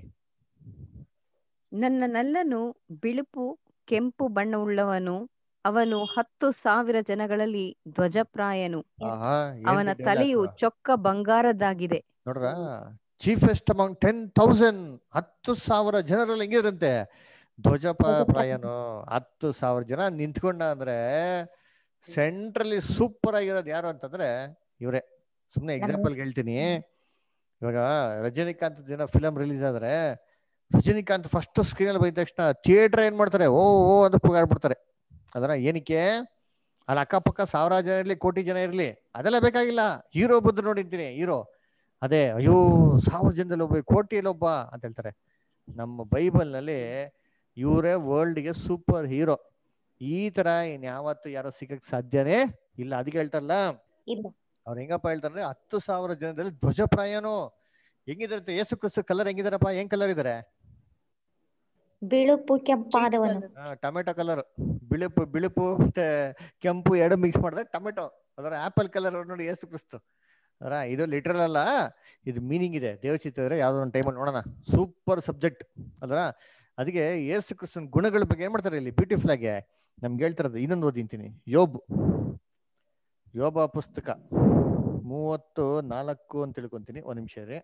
ನನ್ನ ನಲ್ಲನು ಬಿಳುಪು ಕೆಂಪು ಬಣ್ಣವುಳ್ಳವನು ಅವನು ಹತ್ತು ಸಾವಿರ ಜನಗಳಲ್ಲಿ ಧ್ವಜಪ್ರಾಯನು ಆಹಾ ಅವನ ಏನ್ರಿ ತಲೆಯು dialogue? ಚೊಕ್ಕ ಬಂಗಾರದ್ದಾಗಿದೆ ನೋಡ್ರ ಚೀಫೆಸ್ಟ್ ಅಮೌಂಟ್ ಟೆನ್ ತೌಸಂಡ್ ಹತ್ತು ಸಾವಿರ ಜನರಲ್ಲಿ ಹೆಂಗಿರಂತೆ ಧ್ವಜ ಪ- ಪ್ರಾಯನು ಹತ್ತು ಸಾವಿರ ಜನ ನಿಂತ್ಕೊಂಡ ಅಂದ್ರೆ ಸೆಂಟ್ರಲಿ ಸೂಪರ್ ಆಗಿರೋದು ಯಾರು ಅಂತಂದ್ರೆ ಇವರೇ ಸುಮ್ನೆ ಎಕ್ಸಾಂಪಲ್ ಹೇಳ್ತೀನಿ ಇವಾಗ ರಜನಿಕಾಂತ್ ದಿನ ಫಿಲಂ ರಿಲೀಸ್ ಆದ್ರೆ ರಜನಿಕಾಂತ್ ಫಸ್ಟ್ ಸ್ಕ್ರೀನ್ ಅಲ್ಲಿ ಬಂದ ತಕ್ಷಣ ಥಿಯೇಟರ್ ಏನ್ ಮಾಡ್ತಾರೆ ಓ ಓ ಅಂತ ಕೂಗಾಡ್ಬಿಡ್ತಾರೆ ಅದರ ಏನಕ್ಕೆ ಅಲ್ಲಿ ಅಕ್ಕಪಕ್ಕ ಸಾವಿರಾರು ಜನ ಇರ್ಲಿ ಕೋಟಿ ಜನ ಇರ್ಲಿ ಅದೆಲ್ಲ ಬೇಕಾಗಿಲ್ಲ ಹೀರೋ ಬಂದು ನೋಡಿದ್ದೀನಿ ಹೀರೋ ಅದೇ ಅಯ್ಯೋ ಸಾವಿರ ಜನದಲ್ಲಿ ಒಬ್ಬ ಕೋಟಿಯಲ್ಲಿ ಒಬ್ಬ ಅಂತ ಹೇಳ್ತಾರೆ ನಮ್ಮ ಬೈಬಲ್ ನಲ್ಲಿ ಇವರೇ ವರ್ಲ್ಡ್ಗೆ ಸೂಪರ್ ಹೀರೋ ಈ ತರ ಇನ್ ಯಾವತ್ತು ಯಾರೋ ಸಿಗಕ್ ಸಾಧ್ಯನೇ ಇಲ್ಲ ಅದಕ್ಕೆ ಹೇಳ್ತಾರಲ್ಲ ಇಲ್ಲ ಅವ್ರು ಹೆಂಗಪ್ಪ ಹೇಳ್ತಾರೆ ಹತ್ತು ಸಾವಿರ ಜನದಲ್ಲಿ ಧ್ವಜಪ್ರಾಯನು ಹೆಂಗಿದಾರಂತೆ ಏಸು ಕ್ರಿಸ್ತು ಕಲರ್ ಹೆಂಗಿದಾರಪ್ಪ ಹೆಂಗ್ ಕಲರ್ ಇದಾರೆ ಬಿಳುಪು ಕೆಂಪಾದವನು ಟೊಮೆಟೊ ಕಲರ್ ಬಿಳುಪು ಬಿಳುಪು ಮತ್ತೆ ಕೆಂಪು ಎರಡು ಮಿಕ್ಸ್ ಮಾಡಿದ್ರೆ ಟೊಮೆಟೊ ಅದರ ಆಪಲ್ ಕಲರ್ ನೋಡಿ ಏಸು ಕ್ರಿಸ್ತು ಅದರ ಇದು ಲಿಟ್ರಲ್ ಅಲ್ಲ ಇದು ಮೀನಿಂಗ್ ಇದೆ ದೇವಚಿತ್ರ ಯಾವ್ದೋ ಒಂದು ಟೈಮಲ್ಲಿ ನೋಡೋಣ ಸೂಪರ್ ಸಬ್ಜೆಕ್ಟ್ ಅಲ್ರ ಅದಕ್ಕೆ ಏಸು ಕ್ರಿಸ್ತನ್ ಗುಣಗಳ ಬಗ್ಗೆ ಏನ್ ಮಾಡ್ತಾರೆ ಇಲ್ಲಿ ಬ್ಯೂಟಿಫುಲ್ ಆಗಿ ನಮ್ಗೆ ಹೇಳ್ತಾರದು ಇನ್ನೊಂದು ಓದಿಂತೀನಿ ಯೋಬ್ ಯೋಬ ಪುಸ್ತಕ ಮೂವತ್ತು ನಾಲ್ಕು ಅಂತ ತಿಳ್ಕೊಂತೀನಿ ಒಂದ್ ನಿಮಿಷ ರೀ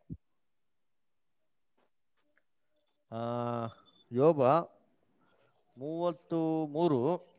ಆ ಯೋಬ ಮೂವತ್ತು ಮೂರು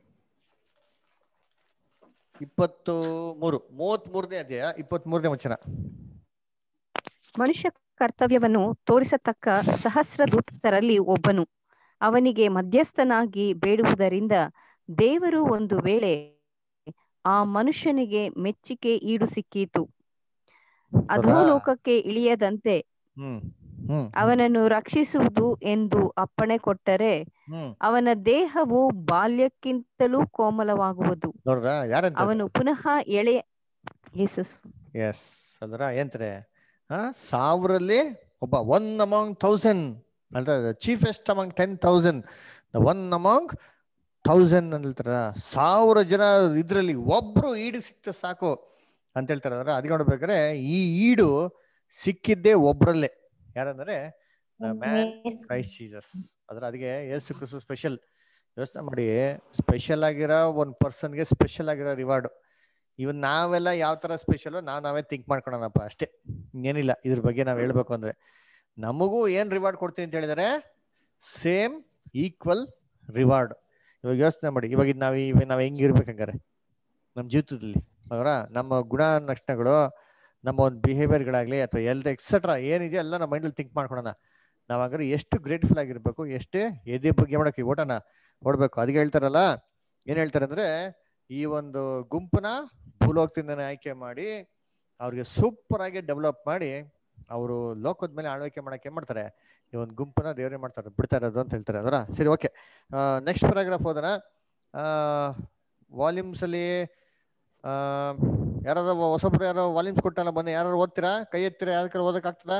ಇಪ್ಪತ್ತು ಮೂರು ಮೂವತ್ತ್ ಮೂರನೇ ಅಧ್ಯಾಯ ಇಪ್ಪತ್ತ್ ಮೂರನೇ ವಚನ ಮನುಷ್ಯ ಕರ್ತವ್ಯವನ್ನು ತೋರಿಸತಕ್ಕ ಸಹಸ್ರ ದೂತರಲ್ಲಿ ಒಬ್ಬನು ಅವನಿಗೆ ಮಧ್ಯಸ್ಥನಾಗಿ ಬೇಡುವುದರಿಂದ ದೇವರು ಒಂದು ವೇಳೆ ಆ ಮನುಷ್ಯನಿಗೆ ಮೆಚ್ಚಿಕೆ ಈಡು ಸಿಕ್ಕೀತು ಅಧೋಲೋಕಕ್ಕೆ ಇಳಿಯದಂತೆ ಹ್ಮ್ ಹ್ಮ್ ಅವನನ್ನು ರಕ್ಷಿಸುವುದು ಎಂದು ಅಪ್ಪಣೆ ಕೊಟ್ಟರೆ ಹ್ಮ್ ಅವನ ದೇಹವು ಬಾಲ್ಯಕ್ಕಿಂತಲೂ ಕೋಮಲವಾಗುವುದು ನೋಡ್ರ ಯಾರಂತ ಅವನು ಪುನಃ ಎಳೆಯ ಯೇಸಸ್ ಎಸ್ ಅದರ ಏನ್ತಾರೆ ಹಾ ಸಾವಿರಲ್ಲಿ ಒಬ್ಬ ಒನ್ ಅಮಾಂಗ್ ಥೌಸಂಡ್ ಅಂತ chiefest among ten thousand one among thousand ಅಂತ ಹೇಳ್ತಾರ ಸಾವಿರ ಜನ ಇದ್ರಲ್ಲಿ ಒಬ್ರು ಈಡು ಸಿಕ್ತ ಸಾಕು ಅಂತ ಹೇಳ್ತಾರ ಅಂದ್ರೆ ಅದಕ್ಕೆ ನೋಡ್ಬೇಕಾದ್ರೆ ಈ ಈಡು ಸಿಕ್ಕಿದ್ದೇ ಒಬ್ರಲ್ಲೇ ಯಾರಂದ್ರೆ ಮ್ಯಾನ್ ಕ್ರೈಸ್ಟ್ ಜೀಸಸ್ ಅದ್ರ ಅದಕ್ಕೆ ಯೇಸು ಕ್ರಿಸ್ತು ಸ್ಪೆಷಲ್ ಯೋಚನೆ ಮಾಡಿ ಸ್ಪೆಷಲ್ ಆಗಿರೋ ಒಂದ್ ಪರ್ಸನ್ಗೆ ಸ್ಪೆಷಲ್ ಆಗಿರೋ ರಿವಾರ್ಡ್ ಇವನ್ ನಾವೆಲ್ಲ ಯಾವ ತರ ಸ್ಪೆಷಲ್ ನಾವ್ ನಾವೇ ಥಿಂಕ್ ಮಾಡ್ಕೊಳೋಣಪ್ಪ ಅಷ್ಟೇ ಏನಿಲ್ಲ ಇದ್ರ ಬಗ್ಗೆ ನಾವ್ ಹೇಳ್ಬೇಕು ಅಂದ್ರೆ ನಮಗೂ ಏನ್ ರಿವಾರ್ಡ್ ಕೊಡ್ತೀವಿ ಅಂತ ಹೇಳಿದಾರೆ ಸೇಮ್ ಈಕ್ವಲ್ ರಿವಾರ್ಡ್ ಇವಾಗ ಯೋಚನೆ ಮಾಡಿ ಇವಾಗ ಇದ್ ನಾವ್ ಇವ ನಾವ್ ಹೆಂಗಿರ್ಬೇಕಂಗಾರೆ ನಮ್ಮ ಜೀವಿತದಲ್ಲಿ ಅವರ ನಮ್ಮ ಗುಣ ಲಕ್ಷಣಗಳು ನಮ್ಮ ಒಂದು ಬಿಹೇವಿಯರ್ಗಳಾಗ್ಲಿ ಅಥವಾ ಎಲ್ದ ಎಕ್ಸೆಟ್ರಾ ಏನಿದೆ ಎಲ್ಲ ನಮ್ಮ ಮೈಂಡಲ್ಲಿ ಥಿಂಕ್ ಮಾಡ್ಕೊಳೋಣ ನಾವ್ ಹಂಗಾರೆ ಎಷ್ಟು ಗ್ರೇಟ್ಫುಲ್ ಆಗಿರ್ಬೇಕು ಎಷ್ಟೇ ಎದೆ ಬಗ್ಗೆ ಮಾಡಕ್ಕೆ ಓಟನ ಓಡ್ಬೇಕು ಅದಕ್ಕೆ ಹೇಳ್ತಾರಲ್ಲ ಏನ್ ಹೇಳ್ತಾರೆ ಅಂದ್ರೆ ಈ ಒಂದು ಗುಂಪನ್ನ ಭೂಲೋಕದಿಂದನೇ ಆಯ್ಕೆ ಮಾಡಿ ಅವ್ರಿಗೆ ಸೂಪರ್ ಆಗಿ ಡೆವಲಪ್ ಮಾಡಿ ಅವರು ಲೋಕದ ಮೇಲೆ ಆಳ್ವಿಕೆ ಮಾಡಕ್ಕೆ ಏನ್ ಮಾಡ್ತಾರೆ ಈ ಒಂದು ಗುಂಪನ್ನ ದೇವರೇ ಮಾಡ್ತಾರೆ ಬಿಡ್ತಾ ಇರೋದು ಅಂತ ಹೇಳ್ತಾರೆ ಅದರ ಸರಿ ಓಕೆ ನೆಕ್ಸ್ಟ್ ಪ್ಯಾರಾಗ್ರಾಫ್ ಹೋದನ ವಾಲ್ಯೂಮ್ಸ್ ಅಲ್ಲಿ ಆ, ಯಾರಾದ್ರೂ ಹೊಸಬ್ರು ಯಾರೋ ವಾಲ್ಯೂಮ್ಸ್ ಕೊಟ್ಟಲ್ಲ ಬನ್ನಿ ಯಾರು ಓದ್ತೀರಾ ಕೈ ಎತ್ತೀರಾ ಯಾರ ಕಡೆ ಓದಕ್ ಆಗ್ತದ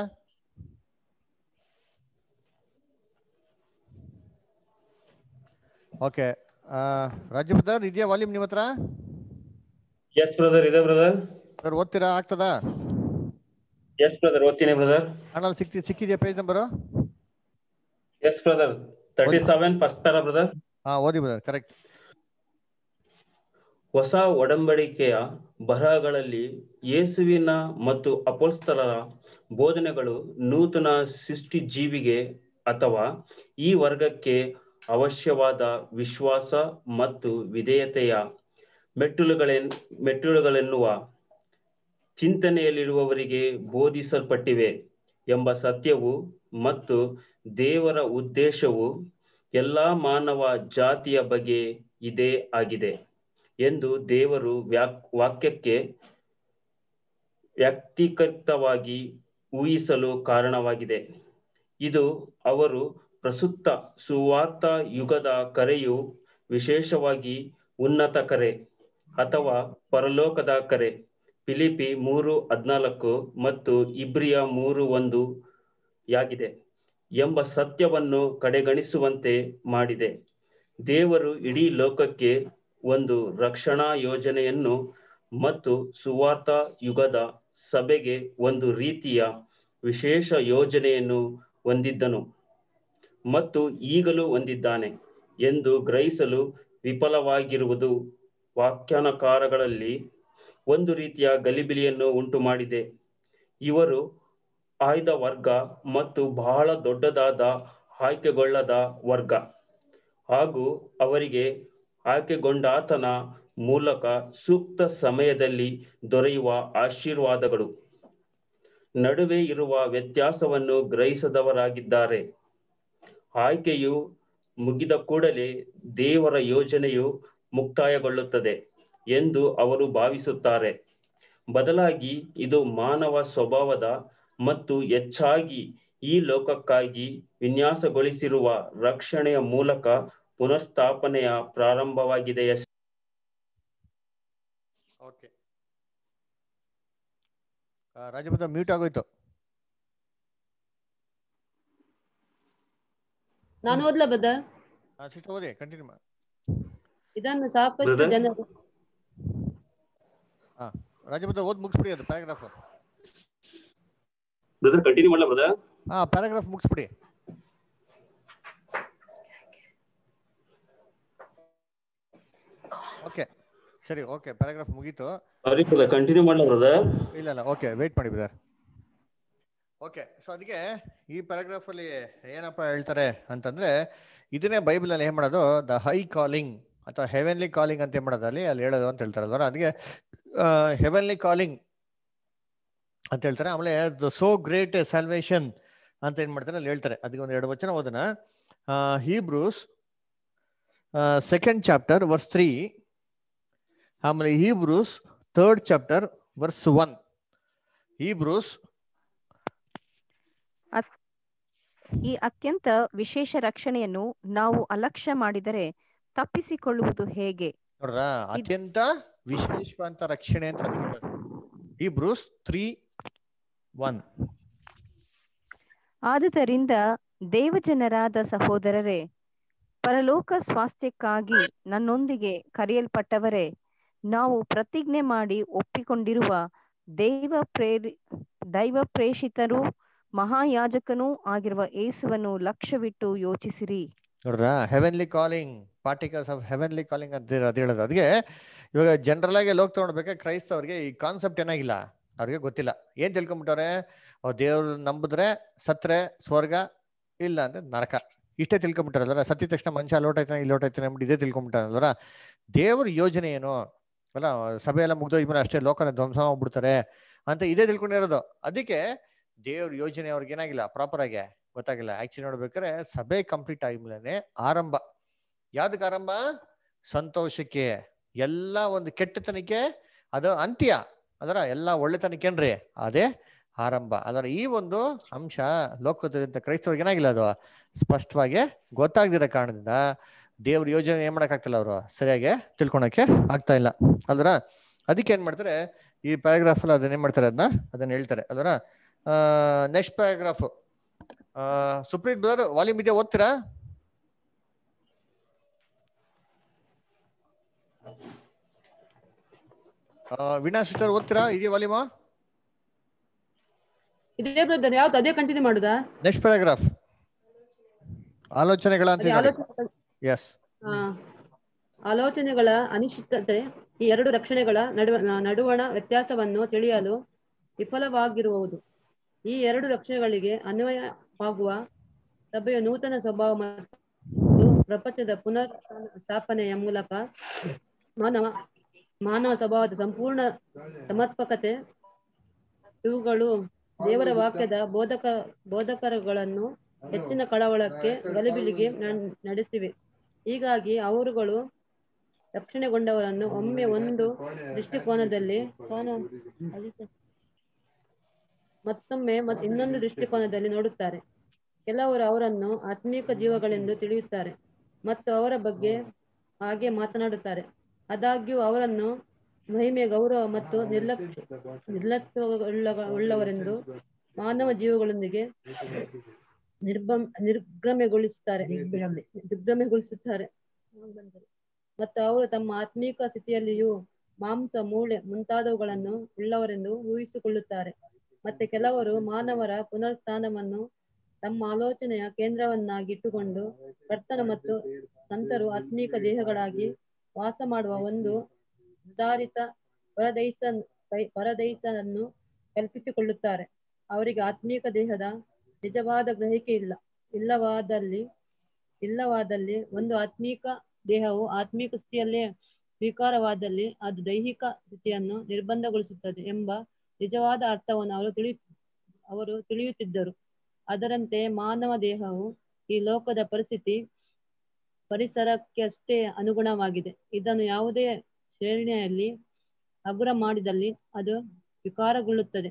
ಓಕೆ ರಾಜು ಬ್ರದರ್ ಇದೆಯಾ ವಾಲ್ಯೂಮ್ ನಿಮ್ಮ ಹತ್ರ ಎಸ್ ಬ್ರದರ್ ಇದೆ ಬ್ರದರ್ ಸರ್ ಓದ್ತೀರಾ ಆಗ್ತದಾ ಎಸ್ ಬ್ರದರ್ ಓದ್ತೀನಿ ಬ್ರದರ್ ಅಣ್ಣಲ್ಲಿ ಸಿಕ್ತಿ ಸಿಕ್ಕಿದೆಯಾ page number yes brother thirty seven first para brother ಹಾ ಓದಿ ಬ್ರದರ್ ಕರೆಕ್ಟ್ ಹೊಸ ಒಡಂಬಡಿಕೆಯ ಬರಹಗಳಲ್ಲಿ ಯೇಸುವಿನ ಮತ್ತು ಅಪೋಸ್ತಲರ ಬೋಧನೆಗಳು ನೂತನ ಸೃಷ್ಟಿ ಜೀವಿಗೆ ಅಥವಾ ಈ ವರ್ಗಕ್ಕೆ ಅವಶ್ಯವಾದ ವಿಶ್ವಾಸ ಮತ್ತು ವಿಧೇಯತೆಯ ಮೆಟ್ಟಿಲುಗಳೆನ್ ಮೆಟ್ಟಿಲುಗಳೆನ್ನುವ ಚಿಂತನೆಯಲ್ಲಿರುವವರಿಗೆ ಬೋಧಿಸಲ್ಪಟ್ಟಿವೆ ಎಂಬ ಸತ್ಯವು ಮತ್ತು ದೇವರ ಉದ್ದೇಶವು ಎಲ್ಲಾ ಮಾನವ ಜಾತಿಯ ಬಗ್ಗೆ ಇದೇ ಆಗಿದೆ ಎಂದು ದೇವರು ವ್ಯಾಕ್ ವಾಕ್ಯಕ್ಕೆ ವ್ಯಕ್ತಿಗತವಾಗಿ ಊಹಿಸಲು ಕಾರಣವಾಗಿದೆ ಇದು ಅವರು ಪ್ರಸುತ್ತ ಸುವಾರ್ಥ ಯುಗದ ಕರೆಯು ವಿಶೇಷವಾಗಿ ಉನ್ನತ ಕರೆ ಅಥವಾ ಪರಲೋಕದ ಕರೆ ಫಿಲಿಪಿ ಮೂರು ಹದ್ನಾಲ್ಕು ಮತ್ತು ಇಬ್ರಿಯ ಮೂರು ಒಂದು ಯಾಗಿದೆ ಎಂಬ ಸತ್ಯವನ್ನು ಕಡೆಗಣಿಸುವಂತೆ ಮಾಡಿದೆ ದೇವರು ಇಡೀ ಲೋಕಕ್ಕೆ ಒಂದು ರಕ್ಷಣಾ ಯೋಜನೆಯನ್ನು ಮತ್ತು ಸುವಾರ್ಥ ಯುಗದ ಸಭೆಗೆ ಒಂದು ರೀತಿಯ ವಿಶೇಷ ಯೋಜನೆಯನ್ನು ಹೊಂದಿದ್ದನು ಮತ್ತು ಈಗಲೂ ಹೊಂದಿದ್ದಾನೆ ಎಂದು ಗ್ರಹಿಸಲು ವಿಫಲವಾಗಿರುವುದು ವ್ಯಾಖ್ಯಾನಕಾರಗಳಲ್ಲಿ ಒಂದು ರೀತಿಯ ಗಲಿಬಿಲಿಯನ್ನು ಉಂಟು ಮಾಡಿದೆ ಇವರು ಆಯ್ದ ವರ್ಗ ಮತ್ತು ಬಹಳ ದೊಡ್ಡದಾದ ಆಯ್ಕೆಗೊಳ್ಳದ ವರ್ಗ ಹಾಗೂ ಅವರಿಗೆ ಆಯ್ಕೆಗೊಂಡಾತನ ಮೂಲಕ ಸೂಕ್ತ ಸಮಯದಲ್ಲಿ ದೊರೆಯುವ ಆಶೀರ್ವಾದಗಳು ನಡುವೆ ಇರುವ ವ್ಯತ್ಯಾಸವನ್ನು ಗ್ರಹಿಸದವರಾಗಿದ್ದಾರೆ ಆಯ್ಕೆಯು ಮುಗಿದ ಕೂಡಲೇ ದೇವರ ಯೋಜನೆಯು ಮುಕ್ತಾಯಗೊಳ್ಳುತ್ತದೆ ಎಂದು ಅವರು ಭಾವಿಸುತ್ತಾರೆ ಬದಲಾಗಿ ಇದು ಮಾನವ ಸ್ವಭಾವದ ಮತ್ತು ಹೆಚ್ಚಾಗಿ ಈ ಲೋಕಕ್ಕಾಗಿ ವಿನ್ಯಾಸಗೊಳಿಸಿರುವ ರಕ್ಷಣೆಯ ಮೂಲಕ ಪುನಃಸ್ಥಾಪನೆಯ ಪ್ರಾರಂಭವಾಗಿದೆಯಷ್ಟೇ ಓಕೆ ರಾಜಪುತ್ರ ಮ್ಯೂಟ್ ಆಗೋಯ್ತು ನಾನು ಓದ್ಲಾ ಬದ ಸಿಸ್ಟರ್ ಓದಿ ಕಂಟಿನ್ಯೂ ಮಾಡಿ ಇದನ್ನು ಸಾಕಷ್ಟು Brother? ಜನರು ಹಾ ರಾಜಪುತ್ರ ಓದ್ ಮುಗಿಸ್ಬಿಡಿ ಅದು ಪ್ಯಾರಾಗ್ರಾಫ್ ಬ್ರದರ್ ಕಂಟಿನ್ಯೂ ಮಾಡಲ ಬ್ರದರ್ ಹಾ ಪ್ಯಾರಾಗ್ರಾಫ್ ಮುಗಿಸ್ಬಿಡಿ ಓಕೆ ಸರಿ ಓಕೆ ಪ್ಯಾರಾಗ್ರಾಫ್ ಮುಗೀತು ಸಾರಿ ಬ್ರದರ್ ಕಂಟಿನ್ಯೂ ಮಾಡಲ ಬ್ರದರ್ ಇಲ್ಲ ಇಲ್ಲ ಓಕೆ ವೇಟ್ ಮಾಡಿ ಬ್ರದರ್ ಓಕೆ ಸೊ ಅದಕ್ಕೆ ಈ ಪ್ಯಾರಾಗ್ರಾಫ್ ಅಲ್ಲಿ ಏನಪ್ಪ ಹೇಳ್ತಾರೆ ಅಂತಂದ್ರೆ ಇದನ್ನೇ ಬೈಬಲ್ ಅಲ್ಲಿ ಏನ್ ಮಾಡೋದು ದ ಹೈ ಕಾಲಿಂಗ್ ಅಥವಾ ಹೆವೆನ್ಲಿ ಕಾಲಿಂಗ್ ಅಂತ ಏನ್ ಮಾಡೋದು ಅಲ್ಲಿ ಅಲ್ಲಿ ಹೇಳೋದು ಅಂತ ಹೇಳ್ತಾರಲ್ವ ಅದಕ್ಕೆ ಹೆವೆನ್ಲಿ ಕಾಲಿಂಗ್ ಅಂತ ಹೇಳ್ತಾರೆ ಆಮೇಲೆ ಸೋ ಗ್ರೇಟ್ ಸ್ಯಾಲ್ವೇಷನ್ ಅಂತ ಏನ್ ಮಾಡ್ತಾರೆ ಅಲ್ಲಿ ಹೇಳ್ತಾರೆ ಅದಕ್ಕೆ ಒಂದು ಎರಡು ವಚನ ಓದನ Hebrews second chapter verse three ಆಮೇಲೆ Hebrews third chapter verse one Hebrews ಅತ್- ಈ ಅತ್ಯಂತ ವಿಶೇಷ ರಕ್ಷಣೆಯನ್ನು ನಾವು ಅಲಕ್ಷ್ಯ ಮಾಡಿದರೆ ತಪ್ಪಿಸಿಕೊಳ್ಳುವುದು ಹೇಗೆ ನೋಡ್ರ ಅತ್ಯಂತ ವಿಶೇಷವಂತ ರಕ್ಷಣೆ ಅಂತ ಈ ಬ್ರೂಸ್ ತ್ರೀ ಒನ್ ಆದುದರಿಂದ ದೇವಜನರಾದ ಸಹೋದರರೇ ಪರಲೋಕ ಸ್ವಾಸ್ಥ್ಯಕ್ಕಾಗಿ ನನ್ನೊಂದಿಗೆ ಕರೆಯಲ್ಪಟ್ಟವರೇ ನಾವು ಪ್ರತಿಜ್ಞೆ ಮಾಡಿ ಒಪ್ಪಿಕೊಂಡಿರುವ ದೈವ ಪ್ರೇರಿ ದೈವ ಪ್ರೇಷಿತರೂ ಮಹಾಯಾಜಕನೂ ಆಗಿರುವ ಏಸುವನ್ನು ಲಕ್ಷ್ಯವಿಟ್ಟು ಯೋಚಿಸಿರಿ ನೋಡ್ರ heavenly calling particles of heavenly calling ಅಂತ ಅದ್ ಹೇಳೋದು ಅದಕ್ಕೆ ಇವಾಗ ಜನರಲ್ ಆಗಿ ಲೋಕ್ ತಗೊಂಡ್ಬೇಕಾದ್ರೆ ಕ್ರೈಸ್ತವ್ರಿಗೆ ಈ ಕಾನ್ಸೆಪ್ಟ್ ಏನಾಗಿಲ್ಲ ಅವ್ರಿಗೆ ಗೊತ್ತಿಲ್ಲ ಏನ್ ತಿಳ್ಕೊಂಬಿಟ್ಟವ್ರೆ ದೇವ್ರು ನಂಬಿದ್ರೆ ಸತ್ರೆ ಸ್ವರ್ಗ ಇಲ್ಲ ಅಂದ್ರೆ ನರಕ ಇಷ್ಟೇ ತಿಳ್ಕೊಂಬಿಟ್ಟಾರಲ್ವರ ಸತ್ಯ ತಕ್ಷಣ ಮನುಷ್ಯ ಲೋಟೈತಾನೆ ಇಲ್ಲಿ ಲೋಟೈತಾನೆ ಅಂದ್ಬಿಟ್ಟು ಇದೇ ತಿಳ್ಕೊಂಬಿಟ್ಟಾರಲ್ವರ ದೇವ್ರ ಯೋಜನೆ ಏನು ಅಲ್ಲ ಸಭೆ ಎಲ್ಲ ಮುಗ್ದೋದ್ಮೇಲೆ ಅಷ್ಟೇ ಲೋಕನ ಧ್ವಂಸ ಮಾಡ್ಬಿಡ್ತಾರೆ ಅಂತ ಇದೇ ತಿಳ್ಕೊಂಡಿರೋದು ಅದಕ್ಕೆ ದೇವ್ರ ಯೋಜನೆ ಅವ್ರಿಗೆ ಏನಾಗಿಲ್ಲ ಪ್ರಾಪರ್ ಆಗಿ ಗೊತ್ತಾಗಿಲ್ಲ ಆಕ್ಚುಲಿ ನೋಡ್ಬೇಕಾದ್ರೆ ಸಭೆ ಕಂಪ್ಲೀಟ್ ಆಗಿದ್ಮೇಲೆ ಆರಂಭ ಯಾವ್ದಕ್ಕೆ ಆರಂಭ ಸಂತೋಷಕ್ಕೆ ಎಲ್ಲ ಒಂದು ಕೆಟ್ಟತನಕ್ಕೆ ಅದು ಅಂತ್ಯ ಅದರ ಎಲ್ಲ ಒಳ್ಳೆತನಕ್ಕೇನ್ರಿ ಅದೇ ಆರಂಭ ಅದರ ಈ ಒಂದು ಅಂಶ ಲೋಕದ ಕ್ರೈಸ್ತವ್ರಿಗೆ ಏನಾಗಿಲ್ಲ ಅದು ಸ್ಪಷ್ಟವಾಗಿ ಗೊತ್ತಾಗ್ದಿರೋ ಕಾರಣದಿಂದ ದೇವ್ರ ಯೋಜನೆ ಏನ್ ಮಾಡಕ್ಕಾಗ್ತಿಲ್ಲ ಅವರು ಸರಿಯಾಗಿ ತಿಳ್ಕೊಳಕ್ಕೆ ಆಗ್ತಾ ಇಲ್ಲ ಅಲ್ದ್ರ ಅದಕ್ಕೆ ಏನ್ ಮಾಡ್ತಾರೆ ಈ ಪ್ಯಾರಾಗ್ರಾಫ್ ಅಲ್ಲಿ ಅದನ್ನ ಏನ್ ಮಾಡ್ತಾರೆ ಅದನ್ನ ಅದನ್ನ ಹೇಳ್ತಾರೆ ಅಲ್ವರ next paragraph Supreeth brother volume ಇದೆ ಓದ್ತೀರಾ ಆ, ವೀಣಾ ಸಿಸ್ಟರ್ ಓದ್ತೀರಾ ಇದೆಯಾ ವಾಲ್ಯೂಮಾ ಇದೇ ಬ್ರದರ್ ಯಾವ್ದು ಅದೇ ಕಂಟಿನ್ಯೂ ಮಾಡುದಾ ನೆಕ್ಸ್ಟ್ ಪ್ಯಾರಾಗ್ರಾಫ್ ಆಲೋಚನೆಗಳ ಅಂತ ಅದೇ ಆಲೋಚನೆ ಎಸ್ ಹಾ ಆಲೋಚನೆಗಳ ಅನಿಶ್ಚಿತತೆ ಈ ಎರಡು ರಕ್ಷಣೆಗಳ ನಡುವ ನಡುವಣ ವ್ಯತ್ಯಾಸವನ್ನು ತಿಳಿಯಲು ವಿಫಲವಾಗಿರುವುದು ಈ ಎರಡು ರಕ್ಷಣೆಗಳಿಗೆ ಅನ್ವಯವಾಗುವ ಸಭೆಯ ನೂತನ ಸ್ವಭಾವ ಮತ್ತು ಪ್ರಪಂಚದ ಪುನರ್ ಸ್ಥಾಪನೆಯ ಮೂಲಕ ಮಾನವ ಮಾನವ ಸ್ವಭಾವದ ಸಂಪೂರ್ಣ ಸಮರ್ಪಕತೆ ಇವುಗಳು ದೇವರ ವಾಕ್ಯದ ಬೋಧಕ ಬೋಧಕರುಗಳನ್ನು ಹೆಚ್ಚಿನ ಕಳವಳಕ್ಕೆ ಗಲಿಬಿಲಿಗೆ ನಡ್- ನಡೆಸಿವೆ ಹೀಗಾಗಿ ಅವರುಗಳು ರಕ್ಷಣೆಗೊಂಡವರನ್ನು ಒಮ್ಮೆ ಒಂದು ದೃಷ್ಟಿಕೋನದಲ್ಲಿ ಕೋನ- ಮತ್ತೊಮ್ಮೆ ಮತ್- ಇನ್ನೊಂದು ದೃಷ್ಟಿಕೋನದಲ್ಲಿ ನೋಡುತ್ತಾರೆ ಕೆಲವರು ಅವರನ್ನು ಆತ್ಮೀಕ ಜೀವಗಳೆಂದು ತಿಳಿಯುತ್ತಾರೆ ಮತ್ತು ಅವರ ಬಗ್ಗೆ ಹಾಗೆ ಮಾತನಾಡುತ್ತಾರೆ ಆದಾಗ್ಯೂ ಅವರನ್ನು ಮಹಿಮೆ ಗೌರವ ಮತ್ತು ನಿರ್ಲಕ್ಷ್ಯ ನಿರ್ಲಕ್ಷ್ಯ ಉಳ್ಳವರೆಂದು ಮಾನವ ಜೀವಗಳೊಂದಿಗೆ ನಿರ್ಬಂ ನಿರ್ಗಮೆಗೊಳಿಸುತ್ತಾರೆ ದಿಗ್ಭ್ರಮೆಗೊಳಿಸುತ್ತಾರೆ ಮತ್ತು ಅವರು ತಮ್ಮ ಆತ್ಮೀಕ ಸ್ಥಿತಿಯಲ್ಲಿಯೂ ಮಾಂಸ ಮೂಳೆ ಮುಂತಾದವುಗಳನ್ನು ಉಳ್ಳವರೆಂದು ಊಹಿಸಿಕೊಳ್ಳುತ್ತಾರೆ ಮತ್ತೆ ಕೆಲವರು ಮಾನವರ ಪುನರುತ್ಥಾನವನ್ನು ತಮ್ಮ ಆಲೋಚನೆಯ ಕೇಂದ್ರವನ್ನಾಗಿಟ್ಟುಕೊಂಡು ಕರ್ತನ ಮತ್ತು ಸಂತರು ಆತ್ಮೀಕ ದೇಹಗಳಾಗಿ ವಾಸ ಮಾಡುವ ಒಂದು ಸುಧಾರಿತ ಪರದೈಸ ಪರದೈಸನ್ನು ಕಲ್ಪಿಸಿಕೊಳ್ಳುತ್ತಾರೆ ಅವರಿಗೆ ಆತ್ಮೀಕ ದೇಹದ ನಿಜವಾದ ಗ್ರಹಿಕೆ ಇಲ್ಲ ಇಲ್ಲವಾದಲ್ಲಿ ಇಲ್ಲವಾದಲ್ಲಿ ಒಂದು ಆತ್ಮೀಕ ದೇಹವು ಆತ್ಮೀಕ ಸ್ಥಿತಿಯಲ್ಲೇ ಸ್ವೀಕಾರವಾದಲ್ಲಿ ಅದು ದೈಹಿಕ ಸ್ಥಿತಿಯನ್ನು ನಿರ್ಬಂಧಗೊಳಿಸುತ್ತದೆ ಎಂಬ ನಿಜವಾದ ಅರ್ಥವನ್ನು ಅವರು ತಿಳಿ ಅವರು ತಿಳಿಯುತ್ತಿದ್ದರು ಅದರಂತೆ ಮಾನವ ದೇಹವು ಈ ಲೋಕದ ಪರಿಸ್ಥಿತಿ ಪರಿಸರಕ್ಕಷ್ಟೇ ಅನುಗುಣವಾಗಿದೆ ಇದನ್ನು ಯಾವುದೇ ಶ್ರೇಣಿಯಲ್ಲಿ ಹಗುರ ಮಾಡಿದಲ್ಲಿ ಅದು ವಿಕಾರಗೊಳ್ಳುತ್ತದೆ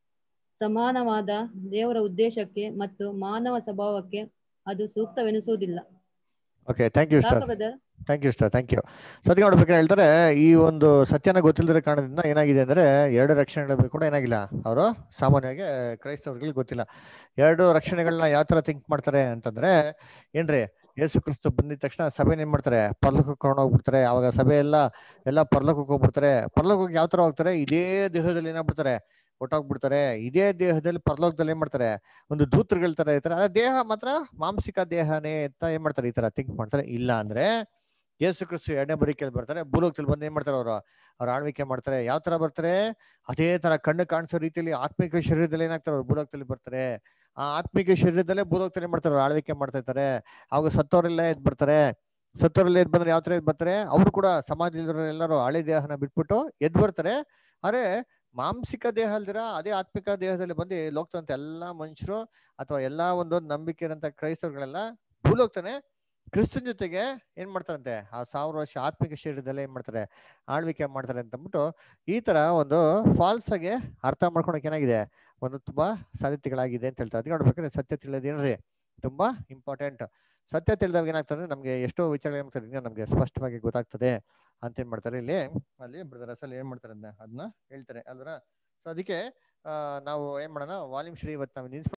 ಸಮಾನವಾದ ದೇವರ ಉದ್ದೇಶಕ್ಕೆ ಮತ್ತು ಮಾನವ ಸ್ವಭಾವಕ್ಕೆ ಅದು ಸೂಕ್ತವೆನಿಸುವುದಿಲ್ಲ ಓಕೆ ಥ್ಯಾಂಕ್ ಯು ಸ್ಟಾರ್ ಸಾಕಾ brother? Thank you star thank you ಸದ್ಯ ನೋಡ್ಬೇಕಾದ್ರೆ ಹೇಳ್ತಾರೆ ಈ ಒಂದು ಸತ್ಯನ ಗೊತ್ತಿಲ್ಲದ ಕಾರಣದಿಂದ ಏನಾಗಿದೆ ಅಂದ್ರೆ ಎರಡು ರಕ್ಷಣೆಗಳ ಕೂಡ ಏನಾಗಿಲ್ಲ ಅವರು ಸಾಮಾನ್ಯವಾಗಿ ಕ್ರೈಸ್ತವರಿಗೆ ಗೊತ್ತಿಲ್ಲ ಎರಡು ರಕ್ಷಣೆಗಳನ್ನ ಯಾವ ತರ ಥಿಂಕ್ ಮಾಡ್ತಾರೆ ಅಂತಂದ್ರೆ ಏನ್ರಿ ಯೇಸು ಕ್ರಿಸ್ತು ಬಂದಿದ ತಕ್ಷಣ ಸಭೆನ ಏನ್ ಮಾಡ್ತಾರೆ ಪರ್ಲೋಕಕ್ಕೆ ಕರ್ಕೊಂಡು ಹೋಗ್ಬಿಡ್ತಾರೆ ಅವಾಗ ಸಭೆ ಎಲ್ಲ ಎಲ್ಲ ಪರ್ಲೋಕಕ್ಕೆ ಹೋಗ್ಬಿಡ್ತಾರೆ ಪರ್ಲೋಕಕ್ಕೆ ಯಾವ ತರ ಹೋಗ್ತಾರೆ ಇದೇ ದೇಹದಲ್ಲಿ ಏನಾಗ್ಬಿಡ್ತಾರೆ ಒಟ್ಟೋಗ್ಬಿಡ್ತಾರೆ ಇದೇ ದೇಹದಲ್ಲಿ ಪರಲೋಕದಲ್ಲಿ ಏನ್ ಮಾಡ್ತಾರೆ ಒಂದು ದೂತರುಗಳ ತರ ಇರ್ತಾರೆ ಆ ದೇಹ ಮಾತ್ರ ಮಾಂಸಿಕ ದೇಹನೇ ಅಂತ ಏನ್ ಮಾಡ್ತಾರೆ ಈ ತರ ಥಿಂಕ್ ಮಾಡ್ತಾರೆ ಇಲ್ಲ ಅಂದ್ರೆ ಯೇಸು ಕ್ರಿಸ್ತು ಎರಡನೇ ಬರಿಕೆಯಲ್ಲಿ ಬರ್ತಾರೆ ಭೂಲೋಕದಲ್ಲಿ ಬಂದು ಏನ್ ಮಾಡ್ತಾರೆ ಅವರು ಅವ್ರ ಆಳ್ವಿಕೆ ಮಾಡ್ತಾರೆ ಯಾವ ತರ ಬರ್ತಾರೆ ಅದೇ ತರ ಕಣ್ಣು ಕಾಣಿಸೋ ರೀತಿಯಲ್ಲಿ ಆತ್ಮಿಕ ಶರೀರದಲ್ಲಿ ಏನಾಗ್ತಾರೆ ಅವ್ರು ಭೂಲೋಕದಲ್ಲಿ ಬರ್ತಾರೆ ಆ ಆತ್ಮಿಕ ಶರೀರದಲ್ಲೇ ಭೂಲೋಕದಲ್ಲಿ ಏನ್ ಮಾಡ್ತಾರೆ ಅವ್ರು ಆಳ್ವಿಕೆ ಮಾಡ್ತಾ ಇರ್ತಾರೆ ಅವಾಗ ಸತ್ತವರೆಲ್ಲ ಎದ್ ಬರ್ತಾರೆ ಸತ್ತವರೆಲ್ಲ ಎದ್ ಬಂದ್ರೆ ಯಾವ ತರ ಎದ್ ಬರ್ತಾರೆ ಅವರು ಕೂಡ ಸಮಾಜದಲ್ಲಿರೋ ಎಲ್ಲರೂ ಹಳೆ ದೇಹನ ಬಿಟ್ಬಿಟ್ಟು ಎದ್ ಬರ್ತಾರೆ ಅರೆ ಮಾಂಸಿಕ ದೇಹ ಅಲ್ದಿರ ಅದೇ ಆತ್ಮಿಕ ದೇಹದಲ್ಲಿ ಬಂದು ಲೋಕದಂತ ಎಲ್ಲಾ ಮನುಷ್ಯರು ಅಥವಾ ಎಲ್ಲಾ ಒಂದು ನಂಬಿಕೆ ಇರೋಂಥ ಕ್ರೈಸ್ತರುಗಳೆಲ್ಲ ಭೂಲೋಕ್ತಾನೆ ಕ್ರಿಸ್ತನ್ ಜೊತೆಗೆ ಏನ್ ಮಾಡ್ತಾರಂತೆ ಆ ಸಾವಿರ ವರ್ಷ ಆತ್ಮಿಕ ಶರೀರದಲ್ಲೇ ಏನ್ ಮಾಡ್ತಾರೆ ಆಳ್ವಿಕೆ ಮಾಡ್ತಾರೆ ಅಂತ ಅಂದ್ಬಿಟ್ಟು ಈ ತರ ಒಂದು ಫಾಲ್ಸ್ ಆಗಿ ಅರ್ಥ ಮಾಡ್ಕೊಳಕ್ ಏನಾಗಿದೆ ಒಂದು ತುಂಬಾ ಸಾಧ್ಯತೆಗಳಾಗಿದೆ ಅಂತ ಹೇಳ್ತಾರೆ ಅದಕ್ಕೆ ನೋಡ್ಬೇಕಾದ್ರೆ ಸತ್ಯ ತಿಳಿಯೋದೇನ್ರಿ ತುಂಬಾ ಇಂಪಾರ್ಟೆಂಟ್ ಸತ್ಯ ತಿಳಿದಾಗ ಏನಾಗ್ತದೆ ನಮ್ಗೆ ಎಷ್ಟೋ ವಿಚಾರಗಳು ಏನ್ ಮಾಡ್ತಾರೆ ನಮ್ಗೆ ಸ್ಪಷ್ಟವಾಗಿ ಗೊತ್ತಾಗ್ತದೆ ಅಂತ ಏನ್ ಮಾಡ್ತಾರೆ ಇಲ್ಲಿ ಅಲ್ಲಿ ಬ್ರದರ್ ಅಸಲ್ ಏನ್ ಮಾಡ್ತಾರೆ ಅದನ್ನ ಅದನ್ನ ಹೇಳ್ತಾರೆ ಅಲ್ವರ ಸೊ ಅದಕ್ಕೆ ಆ, ನಾವು ಏನ್ ಮಾಡೋಣ ವಾಲ್ಯೂಮ್ ಶ್ರೀ ಇವತ್ತು ನಾವು ನಿಲ್ಸ್ಬಿಟ್ಟು